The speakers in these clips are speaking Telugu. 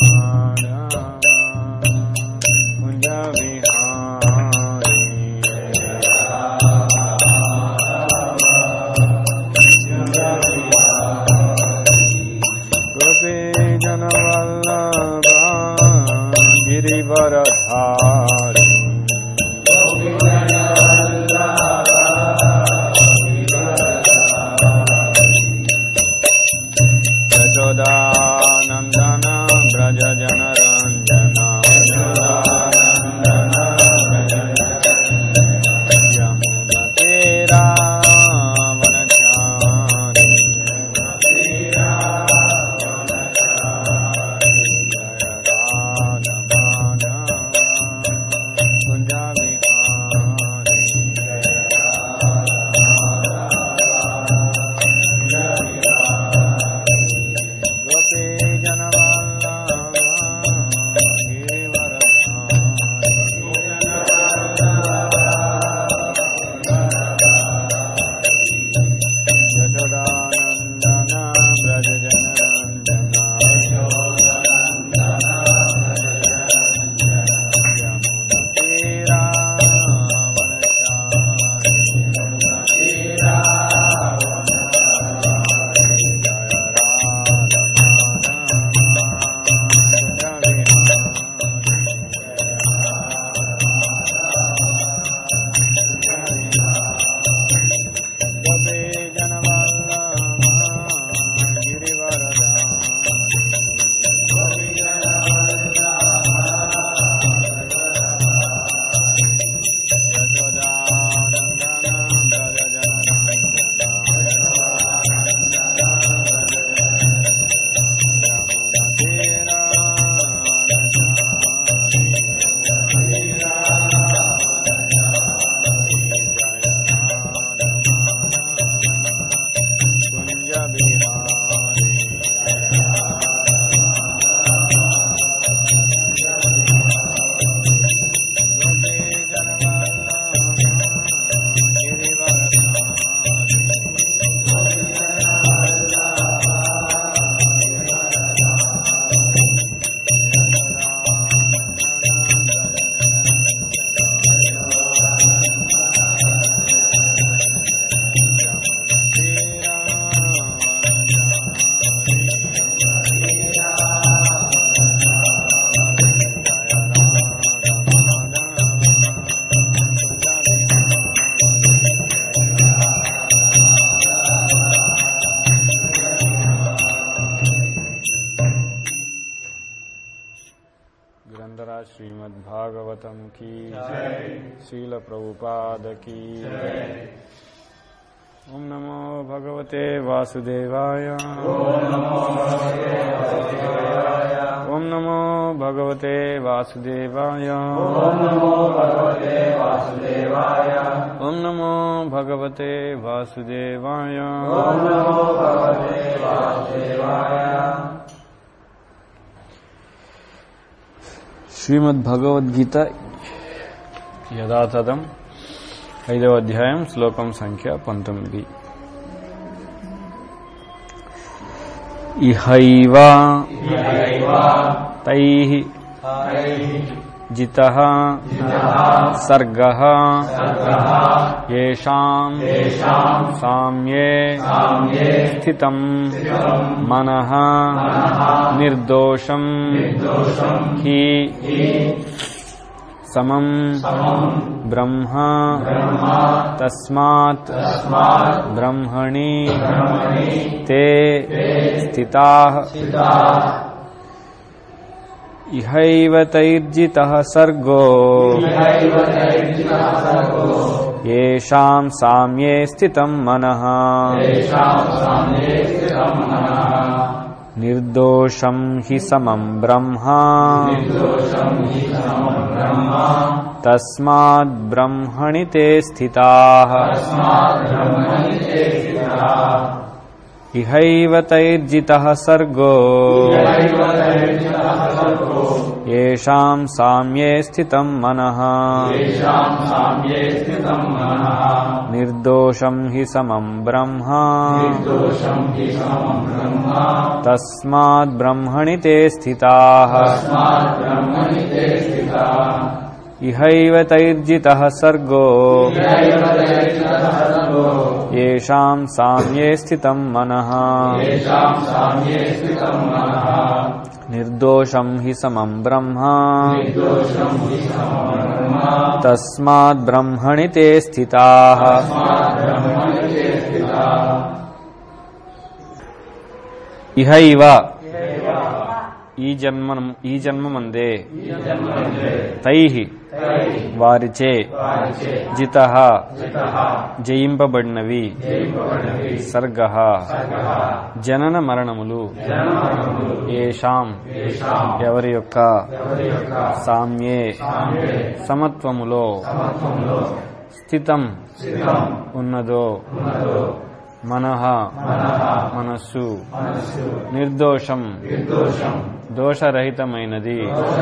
कुञ्ज गोपी जनवल्लभा गिरिवरधारी यशोदानन्दन व्रज जनरञ्जना गोपी यशोदानन्दना व्रज जनरञ्जना ग्रंथराज श्रीमद् भागवतम की श्रील प्रभुपाद की ओम नमो भगवते वासुदेवाय ओम नमो भगवते वासुदेवाय ओम नमो भगवते वासुदेवाय శ్రీమద్ భగవద్గీత యథాతథం ఐదవ అధ్యాయం శ్లోకం సంఖ్య పంతొమ్మిది ఇహైవ తై జిత సర్గ ఏషాం సామ్యే స్థితం మనః నిర్దోషం హి సమం బ్రహ్మ తస్మాత్ బ్రహ్మణి తే స్థితాః ఇహైవ తైర్జితః సర్గో येषाम् साम्ये स्थितम् मनः निर्दोषम् हि समम् ब्रह्मा तस्माद्ब्रह्मणि ते स्थिताः ఇహైవ తైర్జితః సర్గో येषां साम्ये स्थितं मनः निर्दोषं हि समं ब्रह्म तस्मात् ब्रह्मणि ते स्थिताः इहैव तैर्जितः सर्गो येषां साम्ये स्थितं मनः निर्दोषं हि समं ब्रह्म तस्मात् ब्रह्मणि ते स्थिताः ఇహ ఇవ ఈ జన్మ ఈ జన్మమందే తై వారిచే జిత జయింపబడినవి సర్గ జనన మరణములు ఏషాం ఎవరి యొక్క సామ్యే సమత్వములో స్థితం ఉన్నదో మనః మనస్సు నిర్దోషం దోషరహితమైనది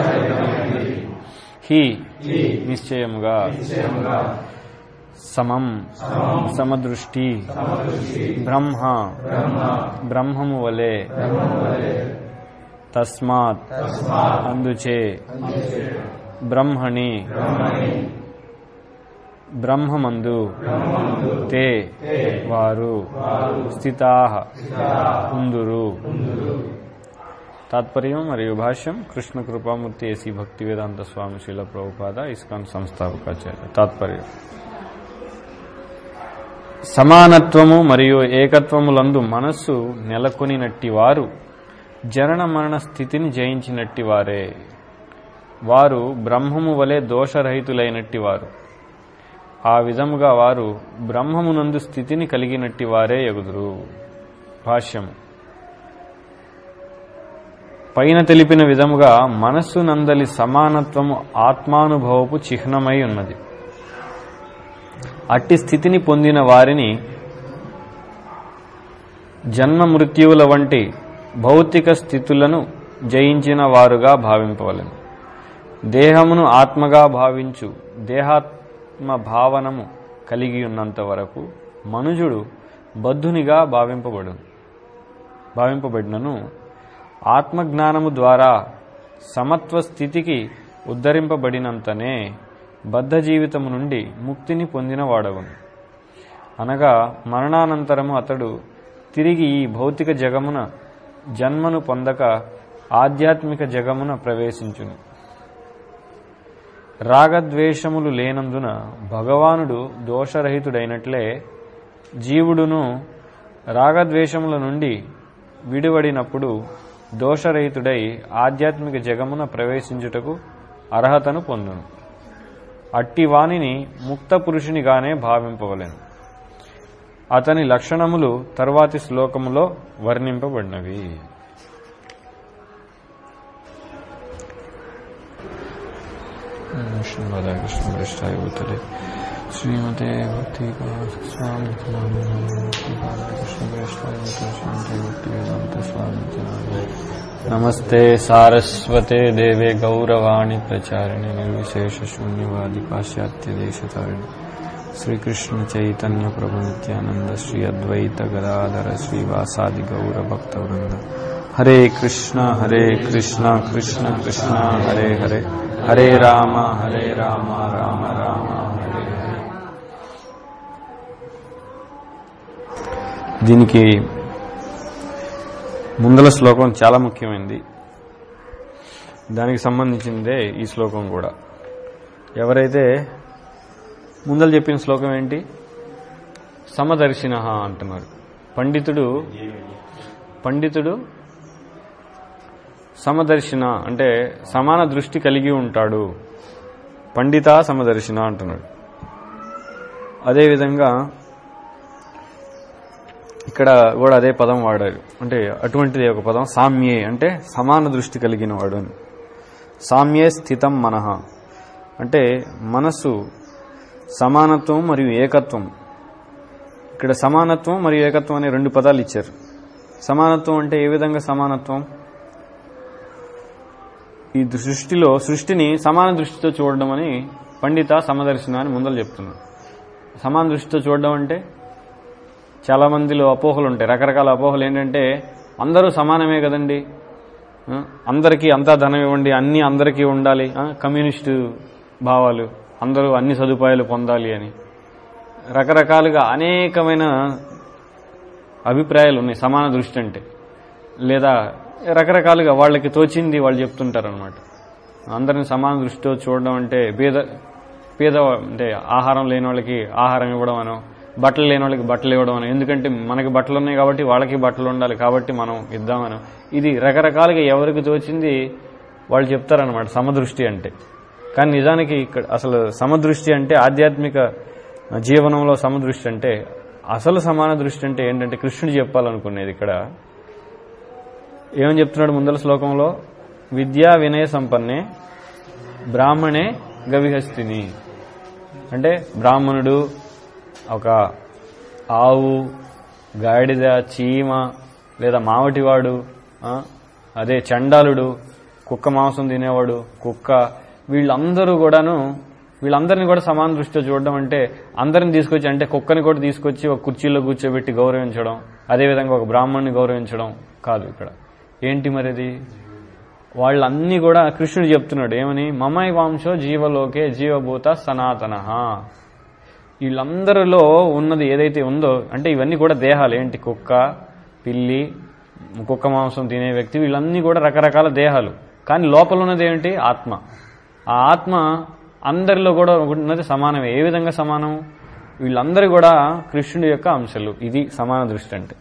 హి నిశ్చయముగా సమం సమదృష్టి బ్రహ్మ బ్రహ్మము వలె తస్మాత్ అందుచే బ్రహ్మణి బ్రహ్మమందు తే వారు స్థితా ఉందురు తాత్పర్యం మరియు భాష్యం కృష్ణ కృపామూర్తి ఏసీ భక్తి వేదాంత స్వామి శీల ప్రభుపాద ఇస్కాన్ సంస్థాపకాచార్య తాత్పర్యం సమానత్వము మరియు ఏకత్వములందు మనస్సు నెలకొనినట్టి వారు జనన మరణ స్థితిని జయించినట్టి వారే వారు బ్రహ్మము వలె దోషరహితులైనట్టి వారు ఆ విధముగా వారు బ్రహ్మమునందు స్థితిని కలిగినట్టి వారే ఎగుదురు భాష్యము పైన తెలిపిన విధముగా మనస్సు నందలి సమానత్వము ఆత్మానుభవపు చిహ్నమై ఉన్నది అట్టి స్థితిని పొందిన వారిని జన్మ మృత్యువుల వంటి భౌతిక స్థితులను జయించిన వారుగా భావింపవలను దేహమును ఆత్మగా భావించు దేహాత్మ భావనము కలిగి ఉన్నంత వరకు మనుజుడు బద్ధునిగా భావింపబడు భావింపబడినను ఆత్మజ్ఞానము ద్వారా సమత్వ స్థితికి ఉద్ధరింపబడినంతనే బద్ధ జీవితము నుండి ముక్తిని పొందినవాడవును అనగా మరణానంతరము అతడు తిరిగి ఈ భౌతిక జగమున జన్మను పొందక ఆధ్యాత్మిక జగమున ప్రవేశించును రాగద్వేషములు లేనందున భగవానుడు దోషరహితుడైనట్లే జీవుడును రాగద్వేషముల నుండి విడివడినప్పుడు దోషరహితుడై ఆధ్యాత్మిక జగమున ప్రవేశించుటకు అర్హతను పొందును అట్టి వానిని ముక్త పురుషునిగానే భావింపవలెను అతని లక్షణములు తర్వాతి శ్లోకములో వర్ణింపబడినవి విష్ణువాదాయ కృష్ణ భ్రష్టాయ భూతలే శ్రీమతే భక్తి స్వామి కృష్ణ భ్రష్టాయ శ్రీమతే భక్తి వేదాంత స్వామి నమస్తే సారస్వతే దేవే గౌరవాణి ప్రచారిణి నిర్విశేష శూన్యవాది పాశ్చాత్య దేశతారిణి శ్రీకృష్ణ చైతన్య ప్రభు నిత్యానంద శ్రీ అద్వైత గదాధర శ్రీవాసాది గౌర భక్త వృంద హరే కృష్ణ హరే కృష్ణ కృష్ణ కృష్ణ హరే హరే హరే రామ హరే రామ రామ రామ హరే హరే దీనికి ముందల శ్లోకం చాలా ముఖ్యమైనది దానికి సంబంధించిందే ఈ శ్లోకం కూడా ఎవరైతే ముందల చెప్పిన శ్లోకం ఏంటి సమదర్శిన అంటున్నారు పండితుడు పండితుడు సమదర్శిన అంటే సమాన దృష్టి కలిగి ఉంటాడు పండిత సమదర్శిన అంటున్నాడు అదేవిధంగా ఇక్కడ కూడా అదే పదం వాడారు అంటే అటువంటిది ఒక పదం సామ్యే అంటే సమాన దృష్టి కలిగిన వాడు అని సామ్యే స్థితం మనః అంటే మనస్సు సమానత్వం మరియు ఏకత్వం ఇక్కడ సమానత్వం మరియు ఏకత్వం అనే రెండు పదాలు ఇచ్చారు సమానత్వం అంటే ఏ విధంగా సమానత్వం ఈ సృష్టిలో సృష్టిని సమాన దృష్టితో చూడడం అని పండిత సమదర్శన అని ముందలు చెప్తున్నారు సమాన దృష్టితో చూడడం అంటే చాలా మందిలో అపోహలు ఉంటాయి రకరకాల అపోహలు ఏంటంటే అందరూ సమానమే కదండి ఆ, అందరికీ అంతా ధనం ఇవ్వండి అన్ని అందరికీ ఉండాలి ఆ, కమ్యూనిస్టు భావాలు అందరూ అన్ని సదుపాయాలు పొందాలి అని రకరకాలుగా అనేకమైన అభిప్రాయాలు ఉన్నాయి సమాన దృష్టి అంటే లేదా రకరకాలుగా వాళ్ళకి తోచింది వాళ్ళు చెప్తుంటారు అనమాట అందరిని సమాన దృష్టితో చూడడం అంటే పేద పేద అంటే ఆహారం లేని వాళ్ళకి ఆహారం ఇవ్వడం అనో బట్టలు లేని వాళ్ళకి బట్టలు ఇవ్వడం అనో ఎందుకంటే మనకి బట్టలు ఉన్నాయి కాబట్టి వాళ్ళకి బట్టలు ఉండాలి కాబట్టి మనం ఇద్దామనో ఇది రకరకాలుగా ఎవరికి తోచింది వాళ్ళు చెప్తారనమాట సమదృష్టి అంటే కానీ నిజానికి ఇక్కడ అసలు సమదృష్టి అంటే ఆధ్యాత్మిక జీవనంలో సమదృష్టి అంటే అసలు సమాన దృష్టి అంటే ఏంటంటే కృష్ణుడు చెప్పాలనుకునేది ఇక్కడ ఏమని చెప్తున్నాడు ముందల శ్లోకంలో విద్యా వినయ సంపన్నే బ్రాహ్మణే గవిహస్తిని అంటే బ్రాహ్మణుడు ఒక ఆవు గాడిద చీమ లేదా మావటివాడు ఆ, అదే చండాలుడు కుక్క మాంసం తినేవాడు కుక్క వీళ్ళందరూ కూడాను వీళ్ళందరినీ కూడా సమాన దృష్టితో చూడడం అంటే అందరిని తీసుకొచ్చి అంటే కుక్కని కూడా తీసుకొచ్చి ఒక కుర్చీలో కూర్చోబెట్టి గౌరవించడం అదేవిధంగా ఒక బ్రాహ్మణ్ణి గౌరవించడం కాదు ఇక్కడ ఏంటి మరిది వాళ్ళన్నీ కూడా కృష్ణుడు చెప్తున్నాడు ఏమని మమై వాంశో జీవలోకే జీవభూత సనాతన వీళ్ళందరిలో ఉన్నది ఏదైతే ఉందో అంటే ఇవన్నీ కూడా దేహాలు ఏంటి కుక్క పిల్లి కుక్క మాంసం తినే వ్యక్తి వీళ్ళన్నీ కూడా రకరకాల దేహాలు కానీ లోపల ఉన్నది ఏంటి ఆత్మ ఆ ఆత్మ అందరిలో కూడా ఉన్నది సమానమే ఏ విధంగా సమానం వీళ్ళందరూ కూడా కృష్ణుడి యొక్క అంశాలు ఇది సమాన దృష్టి అంటే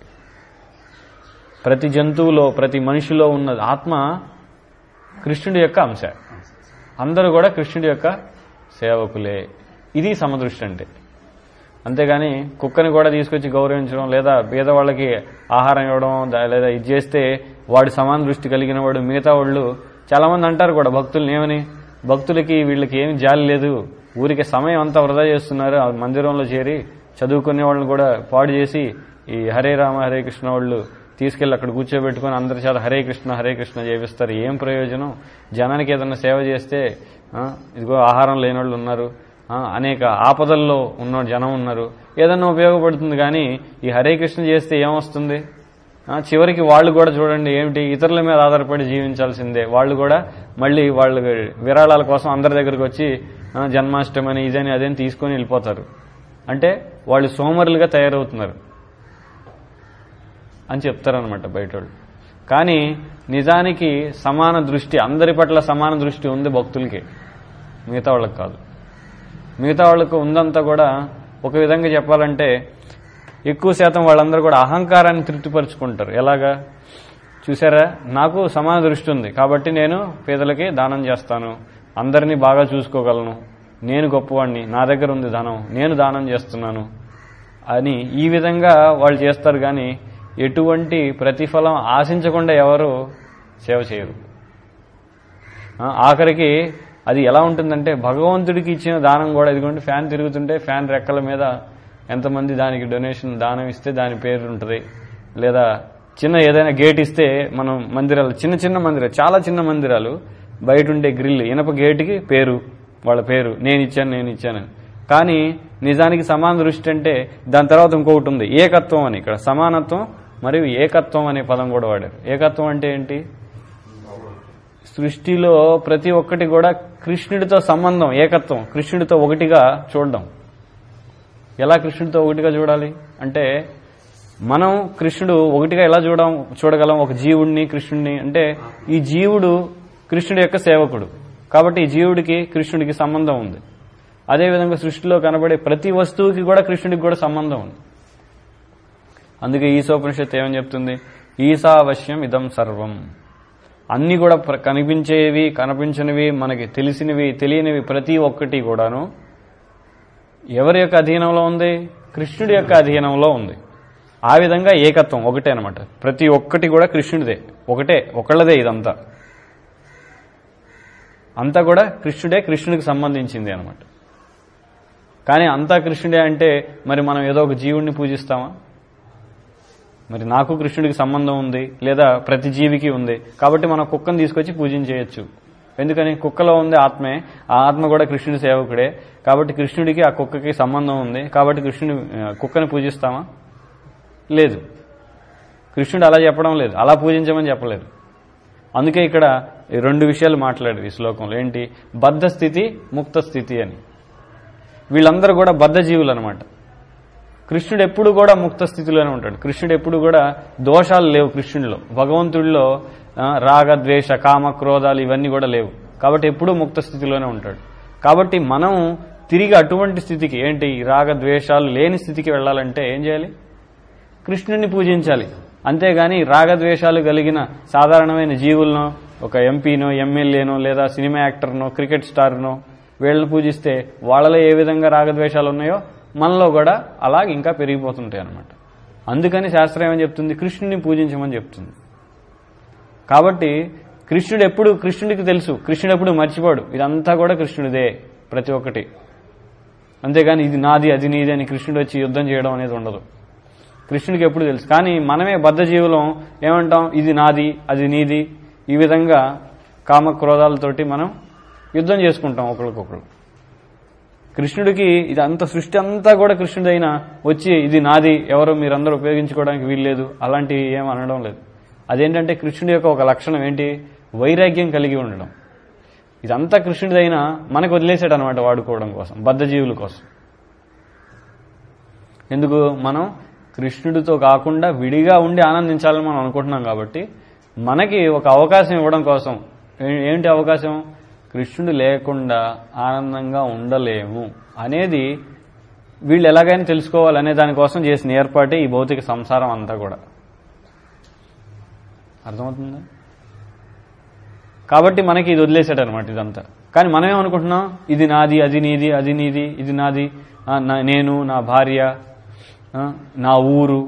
ప్రతి జంతువులో ప్రతి మనిషిలో ఉన్న ఆత్మ కృష్ణుడి యొక్క అంశ అందరూ కూడా కృష్ణుడి యొక్క సేవకులే ఇది సమదృష్టి అంటే అంతేగాని కుక్కని కూడా తీసుకొచ్చి గౌరవించడం లేదా పేదవాళ్ళకి ఆహారం ఇవ్వడం దా- లేదా ఇది చేస్తే వాడి సమాన దృష్టి కలిగిన వాడు మిగతా వాళ్ళు చాలా మంది అంటారు కూడా భక్తుల్ని ఏమని భక్తులకి వీళ్ళకి ఏమి జాలి లేదు ఊరికి సమయం అంతా వృధా చేస్తున్నారు ఆ మందిరంలో చేరి చదువుకునే వాళ్ళని కూడా పాడు చేసి ఈ హరే రామ హరే కృష్ణ వాళ్ళు తీసుకెళ్లి అక్కడ కూర్చోబెట్టుకుని అందరి చేత హరే కృష్ణ హరే కృష్ణ చేపిస్తారు ఏం ప్రయోజనం జనానికి ఏదైనా సేవ చేస్తే ఆ, ఇదిగో ఆహారం లేని వాళ్ళు ఉన్నారు ఆ, అనేక ఆపదల్లో ఉన్న జనం ఉన్నారు ఏదన్నా ఉపయోగపడుతుంది కానీ ఈ హరే కృష్ణ చేస్తే ఏమొస్తుంది ఆ, చివరికి వాళ్ళు కూడా చూడండి ఏమిటి ఇతరుల మీద ఆధారపడి జీవించాల్సిందే వాళ్ళు కూడా మళ్ళీ వాళ్ళు విరాళాల కోసం అందరి దగ్గరికి వచ్చి ఆ, జన్మాష్టమని ఇదని అదని తీసుకొని వెళ్ళిపోతారు అంటే వాళ్ళు సోమరులుగా తయారవుతున్నారు అని చెప్తారనమాట బయట వాళ్ళు కానీ నిజానికి సమాన దృష్టి అందరి పట్ల సమాన దృష్టి ఉంది భక్తులకి మిగతా వాళ్ళకి కాదు మిగతా వాళ్ళకు ఉందంతా కూడా ఒక విధంగా చెప్పాలంటే ఎక్కువ శాతం వాళ్ళందరూ కూడా అహంకారాన్ని తృప్తిపరుచుకుంటారు ఎలాగా చూసారా నాకు సమాన దృష్టి ఉంది కాబట్టి నేను పేదలకి దానం చేస్తాను అందరినీ బాగా చూసుకోగలను నేను గొప్పవాడిని నా దగ్గర ఉంది ధనం నేను దానం చేస్తున్నాను అని ఈ విధంగా వాళ్ళు చేస్తారు కానీ ఎటువంటి ప్రతిఫలం ఆశించకుండా ఎవరు సేవ చేయరు ఆ, ఆఖరికి అది ఎలా ఉంటుందంటే భగవంతుడికి ఇచ్చిన దానం కూడా ఇదిగోండి ఫ్యాన్ తిరుగుతుంటే ఫ్యాన్ రెక్కల మీద ఎంతమంది దానికి డొనేషన్ దానం ఇస్తే దాని పేరు ఉంటుంది లేదా చిన్న ఏదైనా గేట్ ఇస్తే మనం మందిరాలు చిన్న చిన్న మందిరాలు చాలా చిన్న మందిరాలు బయట ఉండే గ్రిల్ ఇనప గేటుకి పేరు వాళ్ళ పేరు నేను ఇచ్చాను నేను ఇచ్చానని కానీ నిజానికి సమాన దృష్టి అంటే దాని తర్వాత ఇంకొకటి ఉంది ఏకత్వం అని ఇక్కడ సమానత్వం మరియు ఏకత్వం అనే పదం కూడా వాడారు ఏకత్వం అంటే ఏంటి సృష్టిలో ప్రతి ఒక్కటి కూడా కృష్ణుడితో సంబంధం ఏకత్వం కృష్ణుడితో ఒకటిగా చూడడం ఎలా కృష్ణుడితో ఒకటిగా చూడాలి అంటే మనం కృష్ణుడు ఒకటిగా ఎలా చూడ చూడగలం ఒక జీవుడిని కృష్ణుడిని అంటే ఈ జీవుడు కృష్ణుడి యొక్క సేవకుడు కాబట్టి ఈ జీవుడికి కృష్ణుడికి సంబంధం ఉంది అదేవిధంగా సృష్టిలో కనబడే ప్రతి వస్తువుకి కూడా కృష్ణుడికి కూడా సంబంధం ఉంది అందుకే ఈశోపనిషత్తు ఏమని చెప్తుంది ఈశావశ్యం ఇదం సర్వం అన్ని కూడా ప్ర- కనిపించేవి కనిపించనివి మనకి తెలిసినవి తెలియనివి ప్రతి ఒక్కటి కూడాను ఎవరి యొక్క అధీనంలో ఉంది కృష్ణుడి యొక్క అధీనంలో ఉంది ఆ విధంగా ఏకత్వం ఒకటే అనమాట ప్రతి ఒక్కటి కూడా కృష్ణుడిదే ఒకటే ఒకళ్ళదే ఇదంతా అంతా కూడా కృష్ణుడే కృష్ణుడికి సంబంధించింది అనమాట కానీ అంతా కృష్ణుడే అంటే మరి మనం ఏదో ఒక జీవుడిని పూజిస్తామా మరి నాకు కృష్ణుడికి సంబంధం ఉంది లేదా ప్రతి జీవికి ఉంది కాబట్టి మనం కుక్కను తీసుకొచ్చి పూజించేయచ్చు ఎందుకని కుక్కలో ఉంది ఆత్మే ఆ ఆత్మ కూడా కృష్ణుడి సేవకుడే కాబట్టి కృష్ణుడికి ఆ కుక్కకి సంబంధం ఉంది కాబట్టి కృష్ణుడి ఆ, కుక్కని పూజిస్తామా లేదు కృష్ణుడు అలా చెప్పడం లేదు అలా పూజించమని చెప్పలేదు అందుకే ఇక్కడ ఈ రెండు విషయాలు మాట్లాడారు ఈ శ్లోకంలో ఏంటి బద్ధ స్థితి ముక్త స్థితి అని వీళ్ళందరూ కూడా బద్ధ జీవులు అనమాట కృష్ణుడు ఎప్పుడు కూడా ముక్త స్థితిలోనే ఉంటాడు కృష్ణుడు ఎప్పుడు కూడా దోషాలు లేవు కృష్ణుడిలో భగవంతుడిలో ఆ, రాగ ద్వేష కామ క్రోధాలు ఇవన్నీ కూడా లేవు కాబట్టి ఎప్పుడూ ముక్త స్థితిలోనే ఉంటాడు కాబట్టి మనం తిరిగి అటువంటి స్థితికి ఏంటి ఈ రాగ ద్వేషాలు లేని స్థితికి వెళ్ళాలంటే ఏం చేయాలి కృష్ణుడిని పూజించాలి అంతేగాని రాగద్వేషాలు కలిగిన సాధారణమైన జీవులను ఒక ఎంపీనో ఎమ్మెల్యేనో లేదా సినిమా యాక్టర్నో క్రికెట్ స్టార్నో వీళ్ళని పూజిస్తే వాళ్ళలో ఏ విధంగా రాగద్వేషాలు ఉన్నాయో మనలో కూడా అలా ఇంకా పెరిగిపోతుంటాయి అన్నమాట అందుకని శాస్త్రం ఏమని చెప్తుంది కృష్ణుడిని పూజించమని చెప్తుంది కాబట్టి కృష్ణుడు ఎప్పుడు కృష్ణుడికి తెలుసు కృష్ణుడు ఎప్పుడు మర్చిపోడు ఇదంతా కూడా కృష్ణుడిదే ప్రతి ఒక్కటి అంతేగాని ఇది నాది అది నీది అని కృష్ణుడు వచ్చి యుద్ధం చేయడం అనేది ఉండదు కృష్ణుడికి ఎప్పుడు తెలుసు కానీ మనమే బద్ధ జీవులం ఏమంటాం ఇది నాది అది నీది ఈ విధంగా కామ క్రోధాలతోటి మనం యుద్ధం చేసుకుంటాం ఒకరికొకరు కృష్ణుడికి ఇది అంత సృష్టి అంతా కూడా కృష్ణుడైనా వచ్చి ఇది నాది ఎవరో మీరందరూ ఉపయోగించుకోవడానికి వీల్లేదు అలాంటివి ఏం అనడం లేదు అదేంటంటే కృష్ణుడి యొక్క ఒక లక్షణం ఏంటి వైరాగ్యం కలిగి ఉండడం ఇదంతా కృష్ణుడిదైనా మనకు వదిలేసాడు అనమాట వాడుకోవడం కోసం బద్ధజీవుల కోసం ఎందుకు మనం కృష్ణుడితో కాకుండా విడిగా ఉండి ఆనందించాలని మనం అనుకుంటున్నాం కాబట్టి మనకి ఒక అవకాశం ఇవ్వడం కోసం ఏ- ఏంటి అవకాశం కృష్ణుడు లేకుండా ఆనందంగా ఉండలేము అనేది వీళ్ళు ఎలాగైనా తెలుసుకోవాలనే దానికోసం చేసిన ఏర్పాటే ఈ భౌతిక సంసారం అంతా కూడా అర్థమవుతుందా కాబట్టి మనకి ఇది వదిలేసాడు అనమాట ఇదంతా కానీ మనమేమనుకుంటున్నాం ఇది నాది అది నీది అది నీది ఇది నాది ఆ, నా- నేను నా భార్య ఆ, నా ఊరు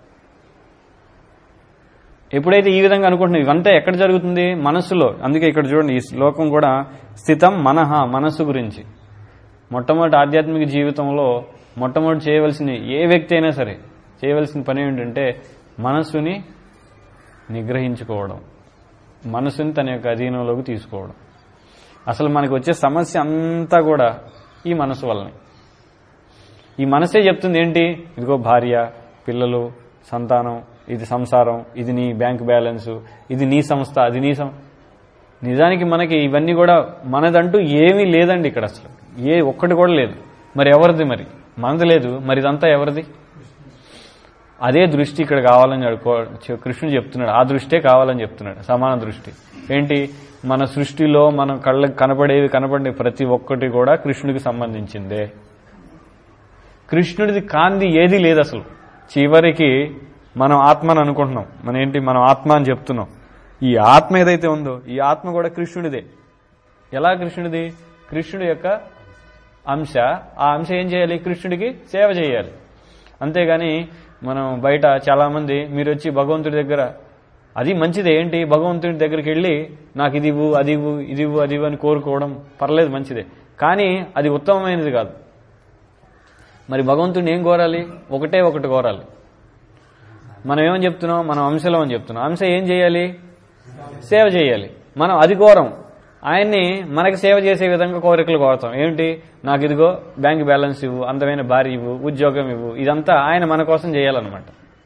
ఎప్పుడైతే ఈ విధంగా అనుకుంటున్నాం ఇవంతా ఎక్కడ జరుగుతుంది మనస్సులో అందుకే ఇక్కడ చూడండి ఈ శ్లోకం కూడా స్థితం మనహ మనస్సు గురించి మొట్టమొదటి ఆధ్యాత్మిక జీవితంలో మొట్టమొదటి చేయవలసిన ఏ వ్యక్తి అయినా సరే చేయవలసిన పని ఏంటంటే మనస్సుని నిగ్రహించుకోవడం మనసుని తన యొక్క అధీనంలోకి తీసుకోవడం అసలు మనకు వచ్చే సమస్య అంతా కూడా ఈ మనసు వల్లనే ఈ మనసే చెప్తుంది ఏంటి ఇదిగో భార్య పిల్లలు సంతానం ఇది సంసారం ఇది నీ బ్యాంక్ బ్యాలెన్స్ ఇది నీ సంస్థ అది నీ సం నిజానికి మనకి ఇవన్నీ కూడా మనదంటూ ఏమీ లేదండి ఇక్కడ అసలు ఏ ఒక్కటి కూడా లేదు మరి ఎవరిది మరి మనది లేదు మరి ఇదంతా ఎవరిది అదే దృష్టి ఇక్కడ కావాలని అడుకో చె- కృష్ణుడు చెప్తున్నాడు ఆ దృష్టే కావాలని చెప్తున్నాడు సమాన దృష్టి ఏంటి మన సృష్టిలో మన కళ్ళకి కనపడేవి కనపడే ప్రతి ఒక్కటి కూడా కృష్ణుడికి సంబంధించిందే కృష్ణుడిది కాంది ఏది లేదు అసలు చివరికి మనం ఆత్మని అనుకుంటున్నాం మన ఏంటి మనం ఆత్మ అని చెప్తున్నాం ఈ ఆత్మ ఏదైతే ఉందో ఈ ఆత్మ కూడా కృష్ణుడిదే ఎలా కృష్ణుడిది కృష్ణుడి యొక్క అంశ ఆ అంశ ఏం చేయాలి కృష్ణుడికి సేవ చేయాలి అంతేగాని మనం బయట చాలా మంది మీరు వచ్చి భగవంతుడి దగ్గర అది మంచిదే ఏంటి భగవంతుడి దగ్గరికి వెళ్ళి నాకు ఇది ఇవ్వు అది ఇవ్వు ఇది ఇవ్వు అది ఇవ్వు అని కోరుకోవడం పర్లేదు మంచిదే కానీ అది ఉత్తమమైనది కాదు మరి భగవంతుడిని ఏం కోరాలి ఒకటే ఒకటి కోరాలి మనం ఏమని చెప్తున్నాం మనం అంశలో అని చెప్తున్నాం అంశ ఏం చేయాలి సేవ చేయాలి మనం అది కోరం ఆయన్ని మనకి సేవ చేసే విధంగా కోరికలు కోరతాం ఏంటి నాకు ఇదిగో బ్యాంక్ బ్యాలెన్స్ ఇవ్వు అందమైన భార్య ఇవ్వు ఉద్యోగం ఇవ్వు ఇదంతా ఆయన మన కోసం చేయాలన్నమాట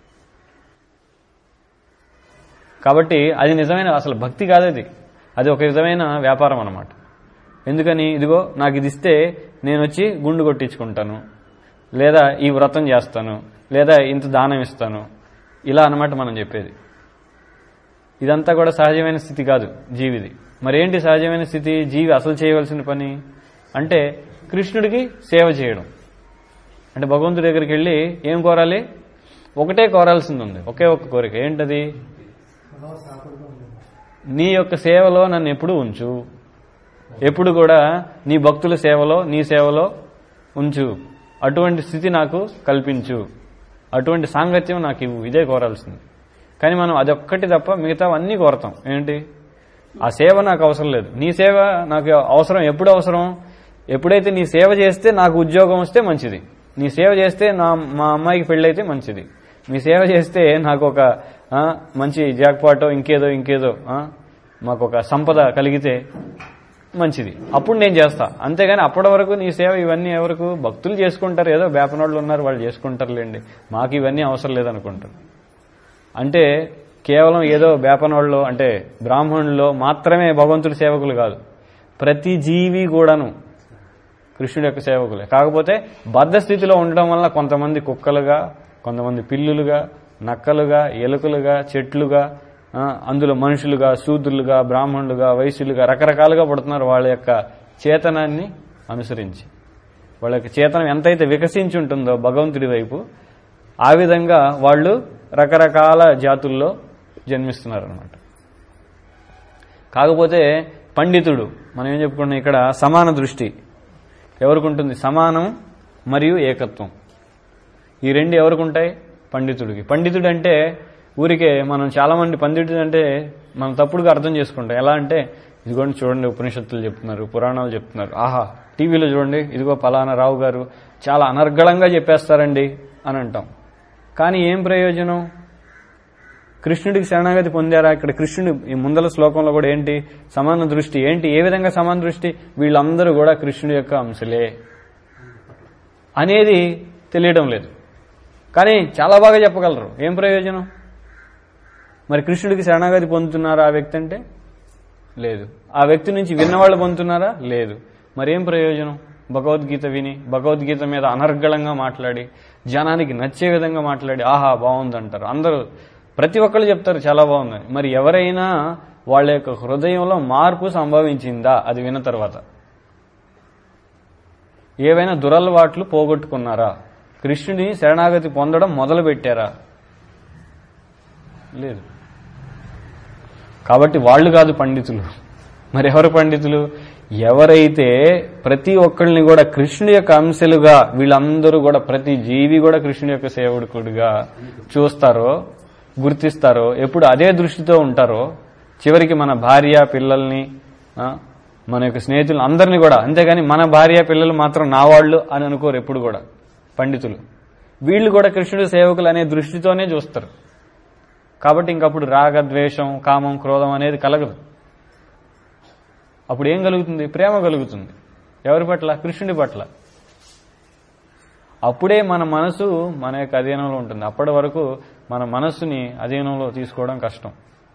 కాబట్టి అది నిజమైన అసలు భక్తి కాదు అది అది ఒక విధమైన వ్యాపారం అన్నమాట ఎందుకని ఇదిగో నాకు ఇది ఇస్తే నేను వచ్చి గుండు కొట్టించుకుంటాను లేదా ఈ వ్రతం చేస్తాను లేదా ఇంత దానం ఇస్తాను ఇలా అన్నమాట మనం చెప్పేది ఇదంతా కూడా సహజమైన స్థితి కాదు జీవిది మరేంటి సహజమైన స్థితి జీవి అసలు చేయవలసిన పని అంటే కృష్ణుడికి సేవ చేయడం అంటే భగవంతుడి దగ్గరికి వెళ్ళి ఏం కోరాలి ఒకటే కోరాల్సింది ఉంది ఒకే ఒక్క కోరిక ఏంటది నీ యొక్క సేవలో నన్ను ఎప్పుడు ఉంచు ఎప్పుడు కూడా నీ భక్తుల సేవలో నీ సేవలో ఉంచు అటువంటి స్థితి నాకు కల్పించు అటువంటి సాంగత్యం నాకు ఇవ్వు ఇదే కోరాల్సింది కానీ మనం అదొక్కటి తప్ప మిగతా అన్నీ కోరతాం ఏంటి ఆ సేవ నాకు అవసరం లేదు నీ సేవ నాకు అవసరం ఎప్పుడు అవసరం ఎప్పుడైతే నీ సేవ చేస్తే నాకు ఉద్యోగం వస్తే మంచిది నీ సేవ చేస్తే నా మా అమ్మాయికి పెళ్ళైతే మంచిది మీ సేవ చేస్తే నాకు ఒక ఆ, మంచి జాక్పాటో ఇంకేదో ఇంకేదో ఆ, మాకు ఒక సంపద కలిగితే మంచిది అప్పుడు నేను చేస్తా అంతేగాని అప్పటి వరకు నీ సేవ ఇవన్నీ ఎవరికి భక్తులు చేసుకుంటారు ఏదో వేపనోళ్ళు ఉన్నారు వాళ్ళు చేసుకుంటారులేండి మాకు ఇవన్నీ అవసరం లేదనుకుంటారు అంటే కేవలం ఏదో వేపనోళ్ళు అంటే బ్రాహ్మణుల్లో మాత్రమే భగవంతుడి సేవకులు కాదు ప్రతి జీవి కూడాను కృష్ణుడి యొక్క సేవకులే కాకపోతే బద్ధ స్థితిలో ఉండడం వల్ల కొంతమంది కుక్కలుగా కొంతమంది పిల్లులుగా నక్కలుగా ఎలుకలుగా చెట్లుగా ఆ, అందులో మనుషులుగా శూద్రులుగా బ్రాహ్మణులుగా వైశ్యులుగా రకరకాలుగా పుడుతున్నారు వాళ్ళ యొక్క చేతనాన్ని అనుసరించి వాళ్ళ యొక్క చేతనం ఎంతైతే వికసించి ఉంటుందో భగవంతుడి వైపు ఆ విధంగా వాళ్ళు రకరకాల జాతుల్లో జన్మిస్తున్నారు అనమాట కాకపోతే పండితుడు మనం ఏం చెప్పుకుంటున్నాం ఇక్కడ సమాన దృష్టి ఎవరికి ఉంటుంది సమానం మరియు ఏకత్వం ఈ రెండు ఎవరికి ఉంటాయి పండితుడికి పండితుడు అంటే ఊరికే మనం చాలా మంది పండితుడు అంటే మనం తప్పుడుగా అర్థం చేసుకుంటాం ఎలా అంటే ఇదిగోండి చూడండి ఉపనిషత్తులు చెప్తున్నారు పురాణాలు చెప్తున్నారు ఆహా టీవీలో చూడండి ఇదిగో పలానా రావు గారు చాలా అనర్గళంగా చెప్పేస్తారండి అని అంటాం కానీ ఏం ప్రయోజనం కృష్ణుడికి శరణాగతి పొందారా ఇక్కడ కృష్ణుడి ఈ ముందల శ్లోకంలో కూడా ఏంటి సమాన దృష్టి ఏంటి ఏ విధంగా సమాన దృష్టి వీళ్ళందరూ కూడా కృష్ణుడి యొక్క అంశలే అనేది తెలియడం లేదు కానీ చాలా బాగా చెప్పగలరు ఏం ప్రయోజనం మరి కృష్ణుడికి శరణాగతి పొందుతున్నారా ఆ వ్యక్తి అంటే లేదు ఆ వ్యక్తి నుంచి విన్నవాళ్ళు పొందుతున్నారా లేదు మరేం ప్రయోజనం భగవద్గీత విని భగవద్గీత మీద అనర్గళంగా మాట్లాడి జనానికి నచ్చే విధంగా మాట్లాడి ఆహా బాగుందంటారు అందరూ ప్రతి ఒక్కళ్ళు చెప్తారు చాలా బాగుంది మరి ఎవరైనా వాళ్ళ యొక్క హృదయంలో మార్పు సంభవించిందా అది విన్న తర్వాత ఏవైనా దురలవాట్లు పోగొట్టుకున్నారా కృష్ణుని శరణాగతి పొందడం మొదలు పెట్టారా లేదు కాబట్టి వాళ్ళు కాదు పండితులు మరి ఎవరు పండితులు ఎవరైతే ప్రతి ఒక్కళ్ళని కూడా కృష్ణుడి యొక్క అంశలుగా వీళ్ళందరూ కూడా ప్రతి జీవి కూడా కృష్ణుడి యొక్క సేవకుడిగా చూస్తారో గుర్తిస్తారో ఎప్పుడు అదే దృష్టితో ఉంటారో చివరికి మన భార్య పిల్లల్ని ఆ, మన యొక్క స్నేహితులు అందరినీ కూడా అంతేగాని మన భార్య పిల్లలు మాత్రం నా వాళ్ళు అని అనుకోరు ఎప్పుడు కూడా పండితులు వీళ్ళు కూడా కృష్ణుడి సేవకులు అనే దృష్టితోనే చూస్తారు కాబట్టి ఇంకప్పుడు రాగ ద్వేషం కామం క్రోధం అనేది కలగదు అప్పుడు ఏం కలుగుతుంది ప్రేమ కలుగుతుంది ఎవరి పట్ల కృష్ణుడి పట్ల అప్పుడే మన మనసు మన యొక్క అధీనంలో ఉంటుంది అప్పటి వరకు మన మనస్సుని అధీనంలో తీసుకోవడం కష్టం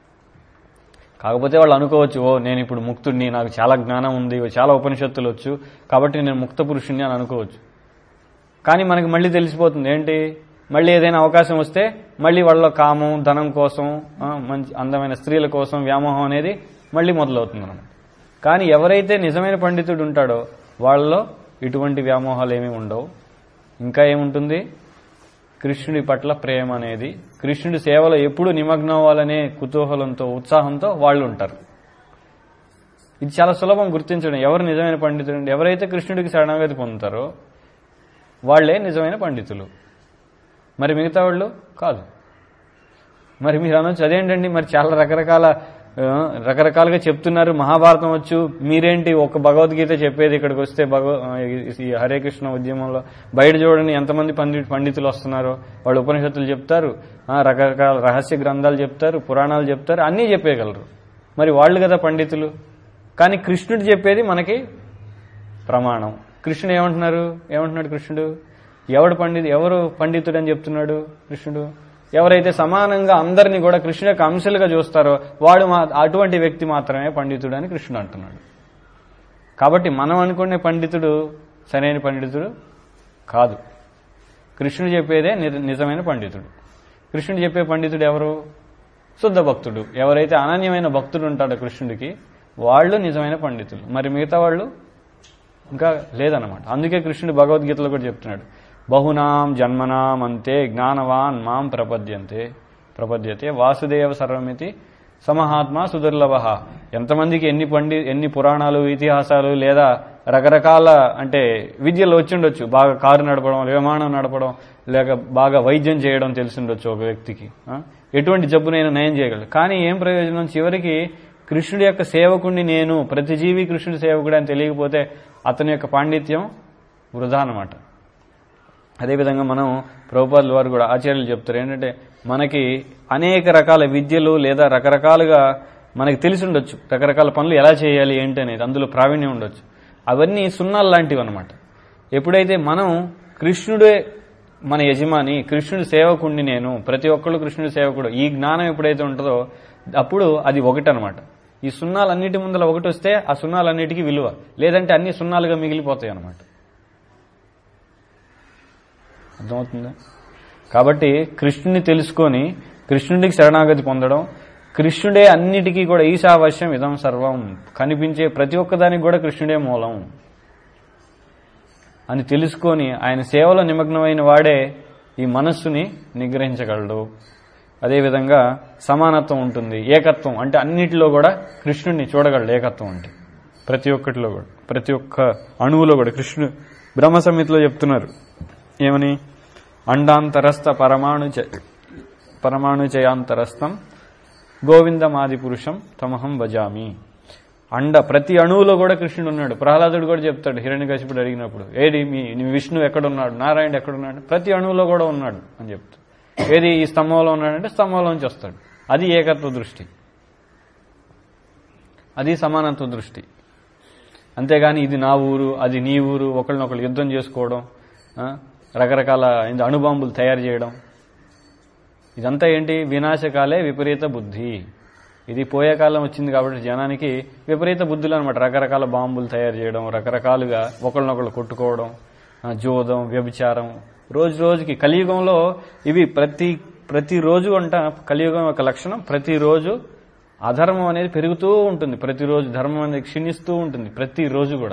కాకపోతే వాళ్ళు అనుకోవచ్చు ఓ నేను ఇప్పుడు ముక్తుడిని నాకు చాలా జ్ఞానం ఉంది చాలా ఉపనిషత్తులు వచ్చు కాబట్టి నేను ముక్త పురుషుణ్ణి అని అనుకోవచ్చు కానీ మనకి మళ్ళీ తెలిసిపోతుంది ఏంటి మళ్ళీ ఏదైనా అవకాశం వస్తే మళ్ళీ వాళ్ళ కామం ధనం కోసం ఆ, మంచి అందమైన స్త్రీల కోసం వ్యామోహం అనేది మళ్ళీ మొదలవుతుంది అనమాట కానీ ఎవరైతే నిజమైన పండితుడు ఉంటాడో వాళ్ళలో ఇటువంటి వ్యామోహాలు ఏమీ ఉండవు ఇంకా ఏముంటుంది కృష్ణుడి పట్ల ప్రేమ అనేది కృష్ణుడి సేవలో ఎప్పుడు నిమగ్నం అవ్వాలనే కుతూహలంతో ఉత్సాహంతో వాళ్ళు ఉంటారు ఇది చాలా సులభం గుర్తించడం ఎవరు నిజమైన పండితుడు అంటే ఎవరైతే కృష్ణుడికి శరణాగతి పొందుతారో వాళ్లే నిజమైన పండితులు మరి మిగతా వాళ్ళు కాదు మరి మీరు అనొచ్చు అదేంటండి మరి చాలా రకరకాల ఆ, రకరకాలుగా చెప్తున్నారు మహాభారతం వచ్చు మీరేంటి ఒక భగవద్గీత చెప్పేది ఇక్కడికి వస్తే భగవ ఆ, ఈ- ఈ హరే కృష్ణ ఉద్యమంలో బయట చూడండి ఎంతమంది పండి పండితులు వస్తున్నారు వాళ్ళు ఉపనిషత్తులు చెప్తారు ఆ, రకరకాల రహస్య గ్రంథాలు చెప్తారు పురాణాలు చెప్తారు అన్నీ చెప్పేయగలరు మరి వాళ్ళు కదా పండితులు కానీ కృష్ణుడు చెప్పేది మనకి ప్రమాణం కృష్ణుడు ఏమంటున్నారు ఏమంటున్నాడు కృష్ణుడు ఎవడు పండితు ఎవరు పండితుడు అని చెప్తున్నాడు కృష్ణుడు ఎవరైతే సమానంగా అందరినీ కూడా కృష్ణుడు యొక్క అంశాలుగా చూస్తారో వాడు మా అటువంటి వ్యక్తి మాత్రమే పండితుడు అని కృష్ణుడు అంటున్నాడు కాబట్టి మనం అనుకునే పండితుడు సరైన పండితుడు కాదు కృష్ణుడు చెప్పేదే నిజ- నిజమైన పండితుడు కృష్ణుడు చెప్పే పండితుడు ఎవరు శుద్ధ భక్తుడు ఎవరైతే అనన్యమైన భక్తుడు ఉంటాడో కృష్ణుడికి వాళ్ళు నిజమైన పండితులు మరి మిగతా వాళ్ళు ఇంకా లేదన్నమాట అందుకే కృష్ణుడు భగవద్గీతలో కూడా చెప్తున్నాడు బహునాం జన్మనాం అంతే జ్ఞానవాన్ మాం ప్రపద్యంతే ప్రపద్యతే వాసుదేవ సర్వమితి సమహాత్మ సుదుర్లభ ఎంతమందికి ఎన్ని పండి ఎన్ని పురాణాలు ఇతిహాసాలు లేదా రకరకాల అంటే విద్యలు వచ్చిండొచ్చు బాగా కారు నడపడం విమానం నడపడం లేక బాగా వైద్యం చేయడం తెలిసిండొచ్చు ఒక వ్యక్తికి ఆ? ఎటువంటి జబ్బునైనా నయం చేయగలడు కానీ ఏం ప్రయోజనం చివరికి కృష్ణుడి యొక్క సేవకుడిని నేను ప్రతి జీవి కృష్ణుడి సేవకుడు అని తెలియకపోతే అతని యొక్క పాండిత్యం వృధా అనమాట అదేవిధంగా మనం ప్రభుపాదుల వారు కూడా ఆచార్యులు చెప్తారు ఏంటంటే మనకి అనేక రకాల విద్యలు లేదా రకరకాలుగా మనకి తెలిసి ఉండొచ్చు రకరకాల పనులు ఎలా చేయాలి ఏంటి అనేది అందులో ప్రావీణ్యం ఉండొచ్చు అవన్నీ సున్నాలు లాంటివి అనమాట ఎప్పుడైతే మనం కృష్ణుడే మన యజమాని కృష్ణుడి సేవకుణ్ణి నేను ప్రతి ఒక్కళ్ళు కృష్ణుడి సేవకుడు ఈ జ్ఞానం ఎప్పుడైతే ఉంటుందో అప్పుడు అది ఒకటి అనమాట ఈ సున్నాలన్నిటి ముందర ఒకటి వస్తే ఆ సున్నాలన్నిటికీ విలువ లేదంటే అన్ని సున్నాలుగా మిగిలిపోతాయి అనమాట అర్థమవుతుందా కాబట్టి కృష్ణుని తెలుసుకొని కృష్ణుడికి శరణాగతి పొందడం కృష్ణుడే అన్నిటికీ కూడా ఈశావశ్యం ఇదం సర్వం కనిపించే ప్రతి ఒక్కదానికి కూడా కృష్ణుడే మూలం అని తెలుసుకొని ఆయన సేవలో నిమగ్నమైన వాడే ఈ మనస్సుని నిగ్రహించగలడు అదేవిధంగా సమానత్వం ఉంటుంది ఏకత్వం అంటే అన్నిటిలో కూడా కృష్ణుడిని చూడగలడు ఏకత్వం అంటే ప్రతి ఒక్కటిలో కూడా ప్రతి ఒక్క అణువులో కూడా కృష్ణుడు బ్రహ్మ సంహితలో చెప్తున్నారు ఏమని అండాంతరస్థ పరమాణు చ- పరమాణు చయాంతరస్థం గోవిందమాది పురుషం తమహం భజామి అండ ప్రతి అణువులో కూడా కృష్ణుడు ఉన్నాడు ప్రహ్లాదుడు కూడా చెప్తాడు హిరణ్యకశిపుడు అడిగినప్పుడు ఏది మీ నీ విష్ణువు ఎక్కడున్నాడు నారాయణుడు ఎక్కడున్నాడు ప్రతి అణువులో కూడా ఉన్నాడు అని చెప్తాడు ఏది ఈ స్తంభంలో ఉన్నాడంటే స్తంభంలోంచి వస్తాడు అది ఏకత్వ దృష్టి అది సమానత్వ దృష్టి అంతేగాని ఇది నా ఊరు అది నీ ఊరు ఒకళ్ళనొకళ్ళు యుద్ధం చేసుకోవడం ఆ, రకరకాల ఏంది అణుబాంబులు తయారు చేయడం ఇదంతా ఏంటి వినాశకాలే విపరీత బుద్ధి ఇది పోయే కాలం వచ్చింది కాబట్టి జనానికి విపరీత బుద్ధులు అనమాట రకరకాల బాంబులు తయారు చేయడం రకరకాలుగా ఒకళ్ళనొకళ్ళు కొట్టుకోవడం ఆ, జోదం వ్యభిచారం రోజు రోజుకి కలియుగంలో ఇవి ప్రతి ప్రతిరోజు అంట కలియుగం యొక్క లక్షణం ప్రతిరోజు అధర్మం అనేది పెరుగుతూ ఉంటుంది ప్రతిరోజు ధర్మం అనేది క్షీణిస్తూ ఉంటుంది ప్రతిరోజు కూడా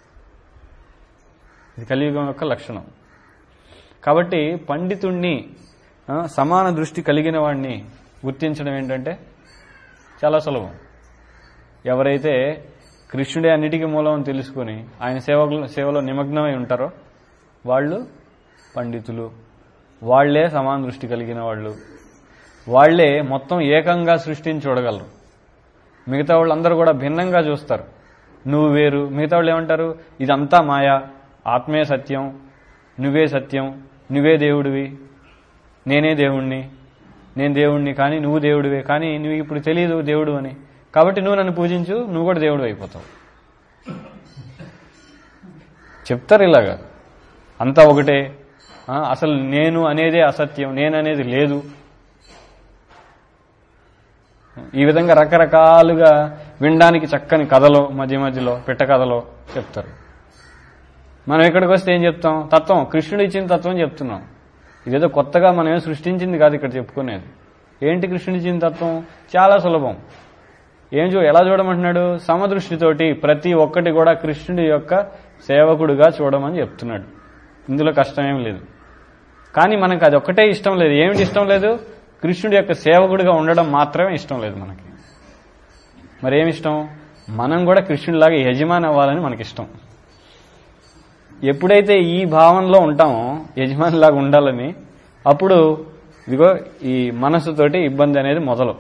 ఇది కలియుగం యొక్క లక్షణం కాబట్టి పండితుణ్ణి ఆ, సమాన దృష్టి కలిగిన వాడిని గుర్తించడం ఏంటంటే చాలా సులభం ఎవరైతే కృష్ణుడే అన్నిటికీ మూలం అని తెలుసుకుని ఆయన సేవకులు సేవలో నిమగ్నమై ఉంటారో వాళ్ళు పండితులు వాళ్లే సమాన దృష్టి కలిగిన వాళ్ళు వాళ్లే మొత్తం ఏకంగా సృష్టిని చూడగలరు మిగతా వాళ్ళందరూ కూడా భిన్నంగా చూస్తారు నువ్వు వేరు మిగతా వాళ్ళు ఏమంటారు ఇదంతా మాయా ఆత్మే సత్యం నువ్వే సత్యం నువ్వే దేవుడివి నేనే దేవుణ్ణి నేను దేవుణ్ణి కానీ నువ్వు దేవుడివే కానీ నువ్వు ఇప్పుడు తెలియదు దేవుడు అని కాబట్టి నువ్వు నన్ను పూజించు నువ్వు కూడా దేవుడు అయిపోతావు చెప్తారు ఇలాగా అంతా ఒకటే ఆ, అసలు నేను అనేదే అసత్యం నేను అనేది లేదు ఈ విధంగా రకరకాలుగా వినడానికి చక్కని కథలో మధ్య మధ్యలో పిట్ట కథలో చెప్తారు మనం ఇక్కడికి వస్తే ఏం చెప్తాం తత్వం కృష్ణుడు ఇచ్చిన తత్వం చెప్తున్నాం ఇదేదో కొత్తగా మనం ఏం సృష్టించింది కాదు ఇక్కడ చెప్పుకునేది ఏంటి కృష్ణుడు ఇచ్చిన తత్వం చాలా సులభం ఏం చూ ఎలా చూడమంటున్నాడు సమదృష్టితోటి ప్రతి ఒక్కటి కూడా కృష్ణుడి యొక్క సేవకుడుగా చూడమని చెప్తున్నాడు ఇందులో కష్టమేం లేదు కానీ మనకు అది ఒక్కటే ఇష్టం లేదు ఏమిటి ఇష్టం లేదు కృష్ణుడి యొక్క సేవకుడిగా ఉండడం మాత్రమే ఇష్టం లేదు మనకి మరి ఏమి ఇష్టం మనం కూడా కృష్ణుడిలాగా యజమాని అవ్వాలని మనకి ఇష్టం ఎప్పుడైతే ఈ భావనలో ఉంటామో యజమానిలాగా ఉండాలని అప్పుడు ఇదిగో ఈ మనసుతోటి ఇబ్బంది అనేది మొదలు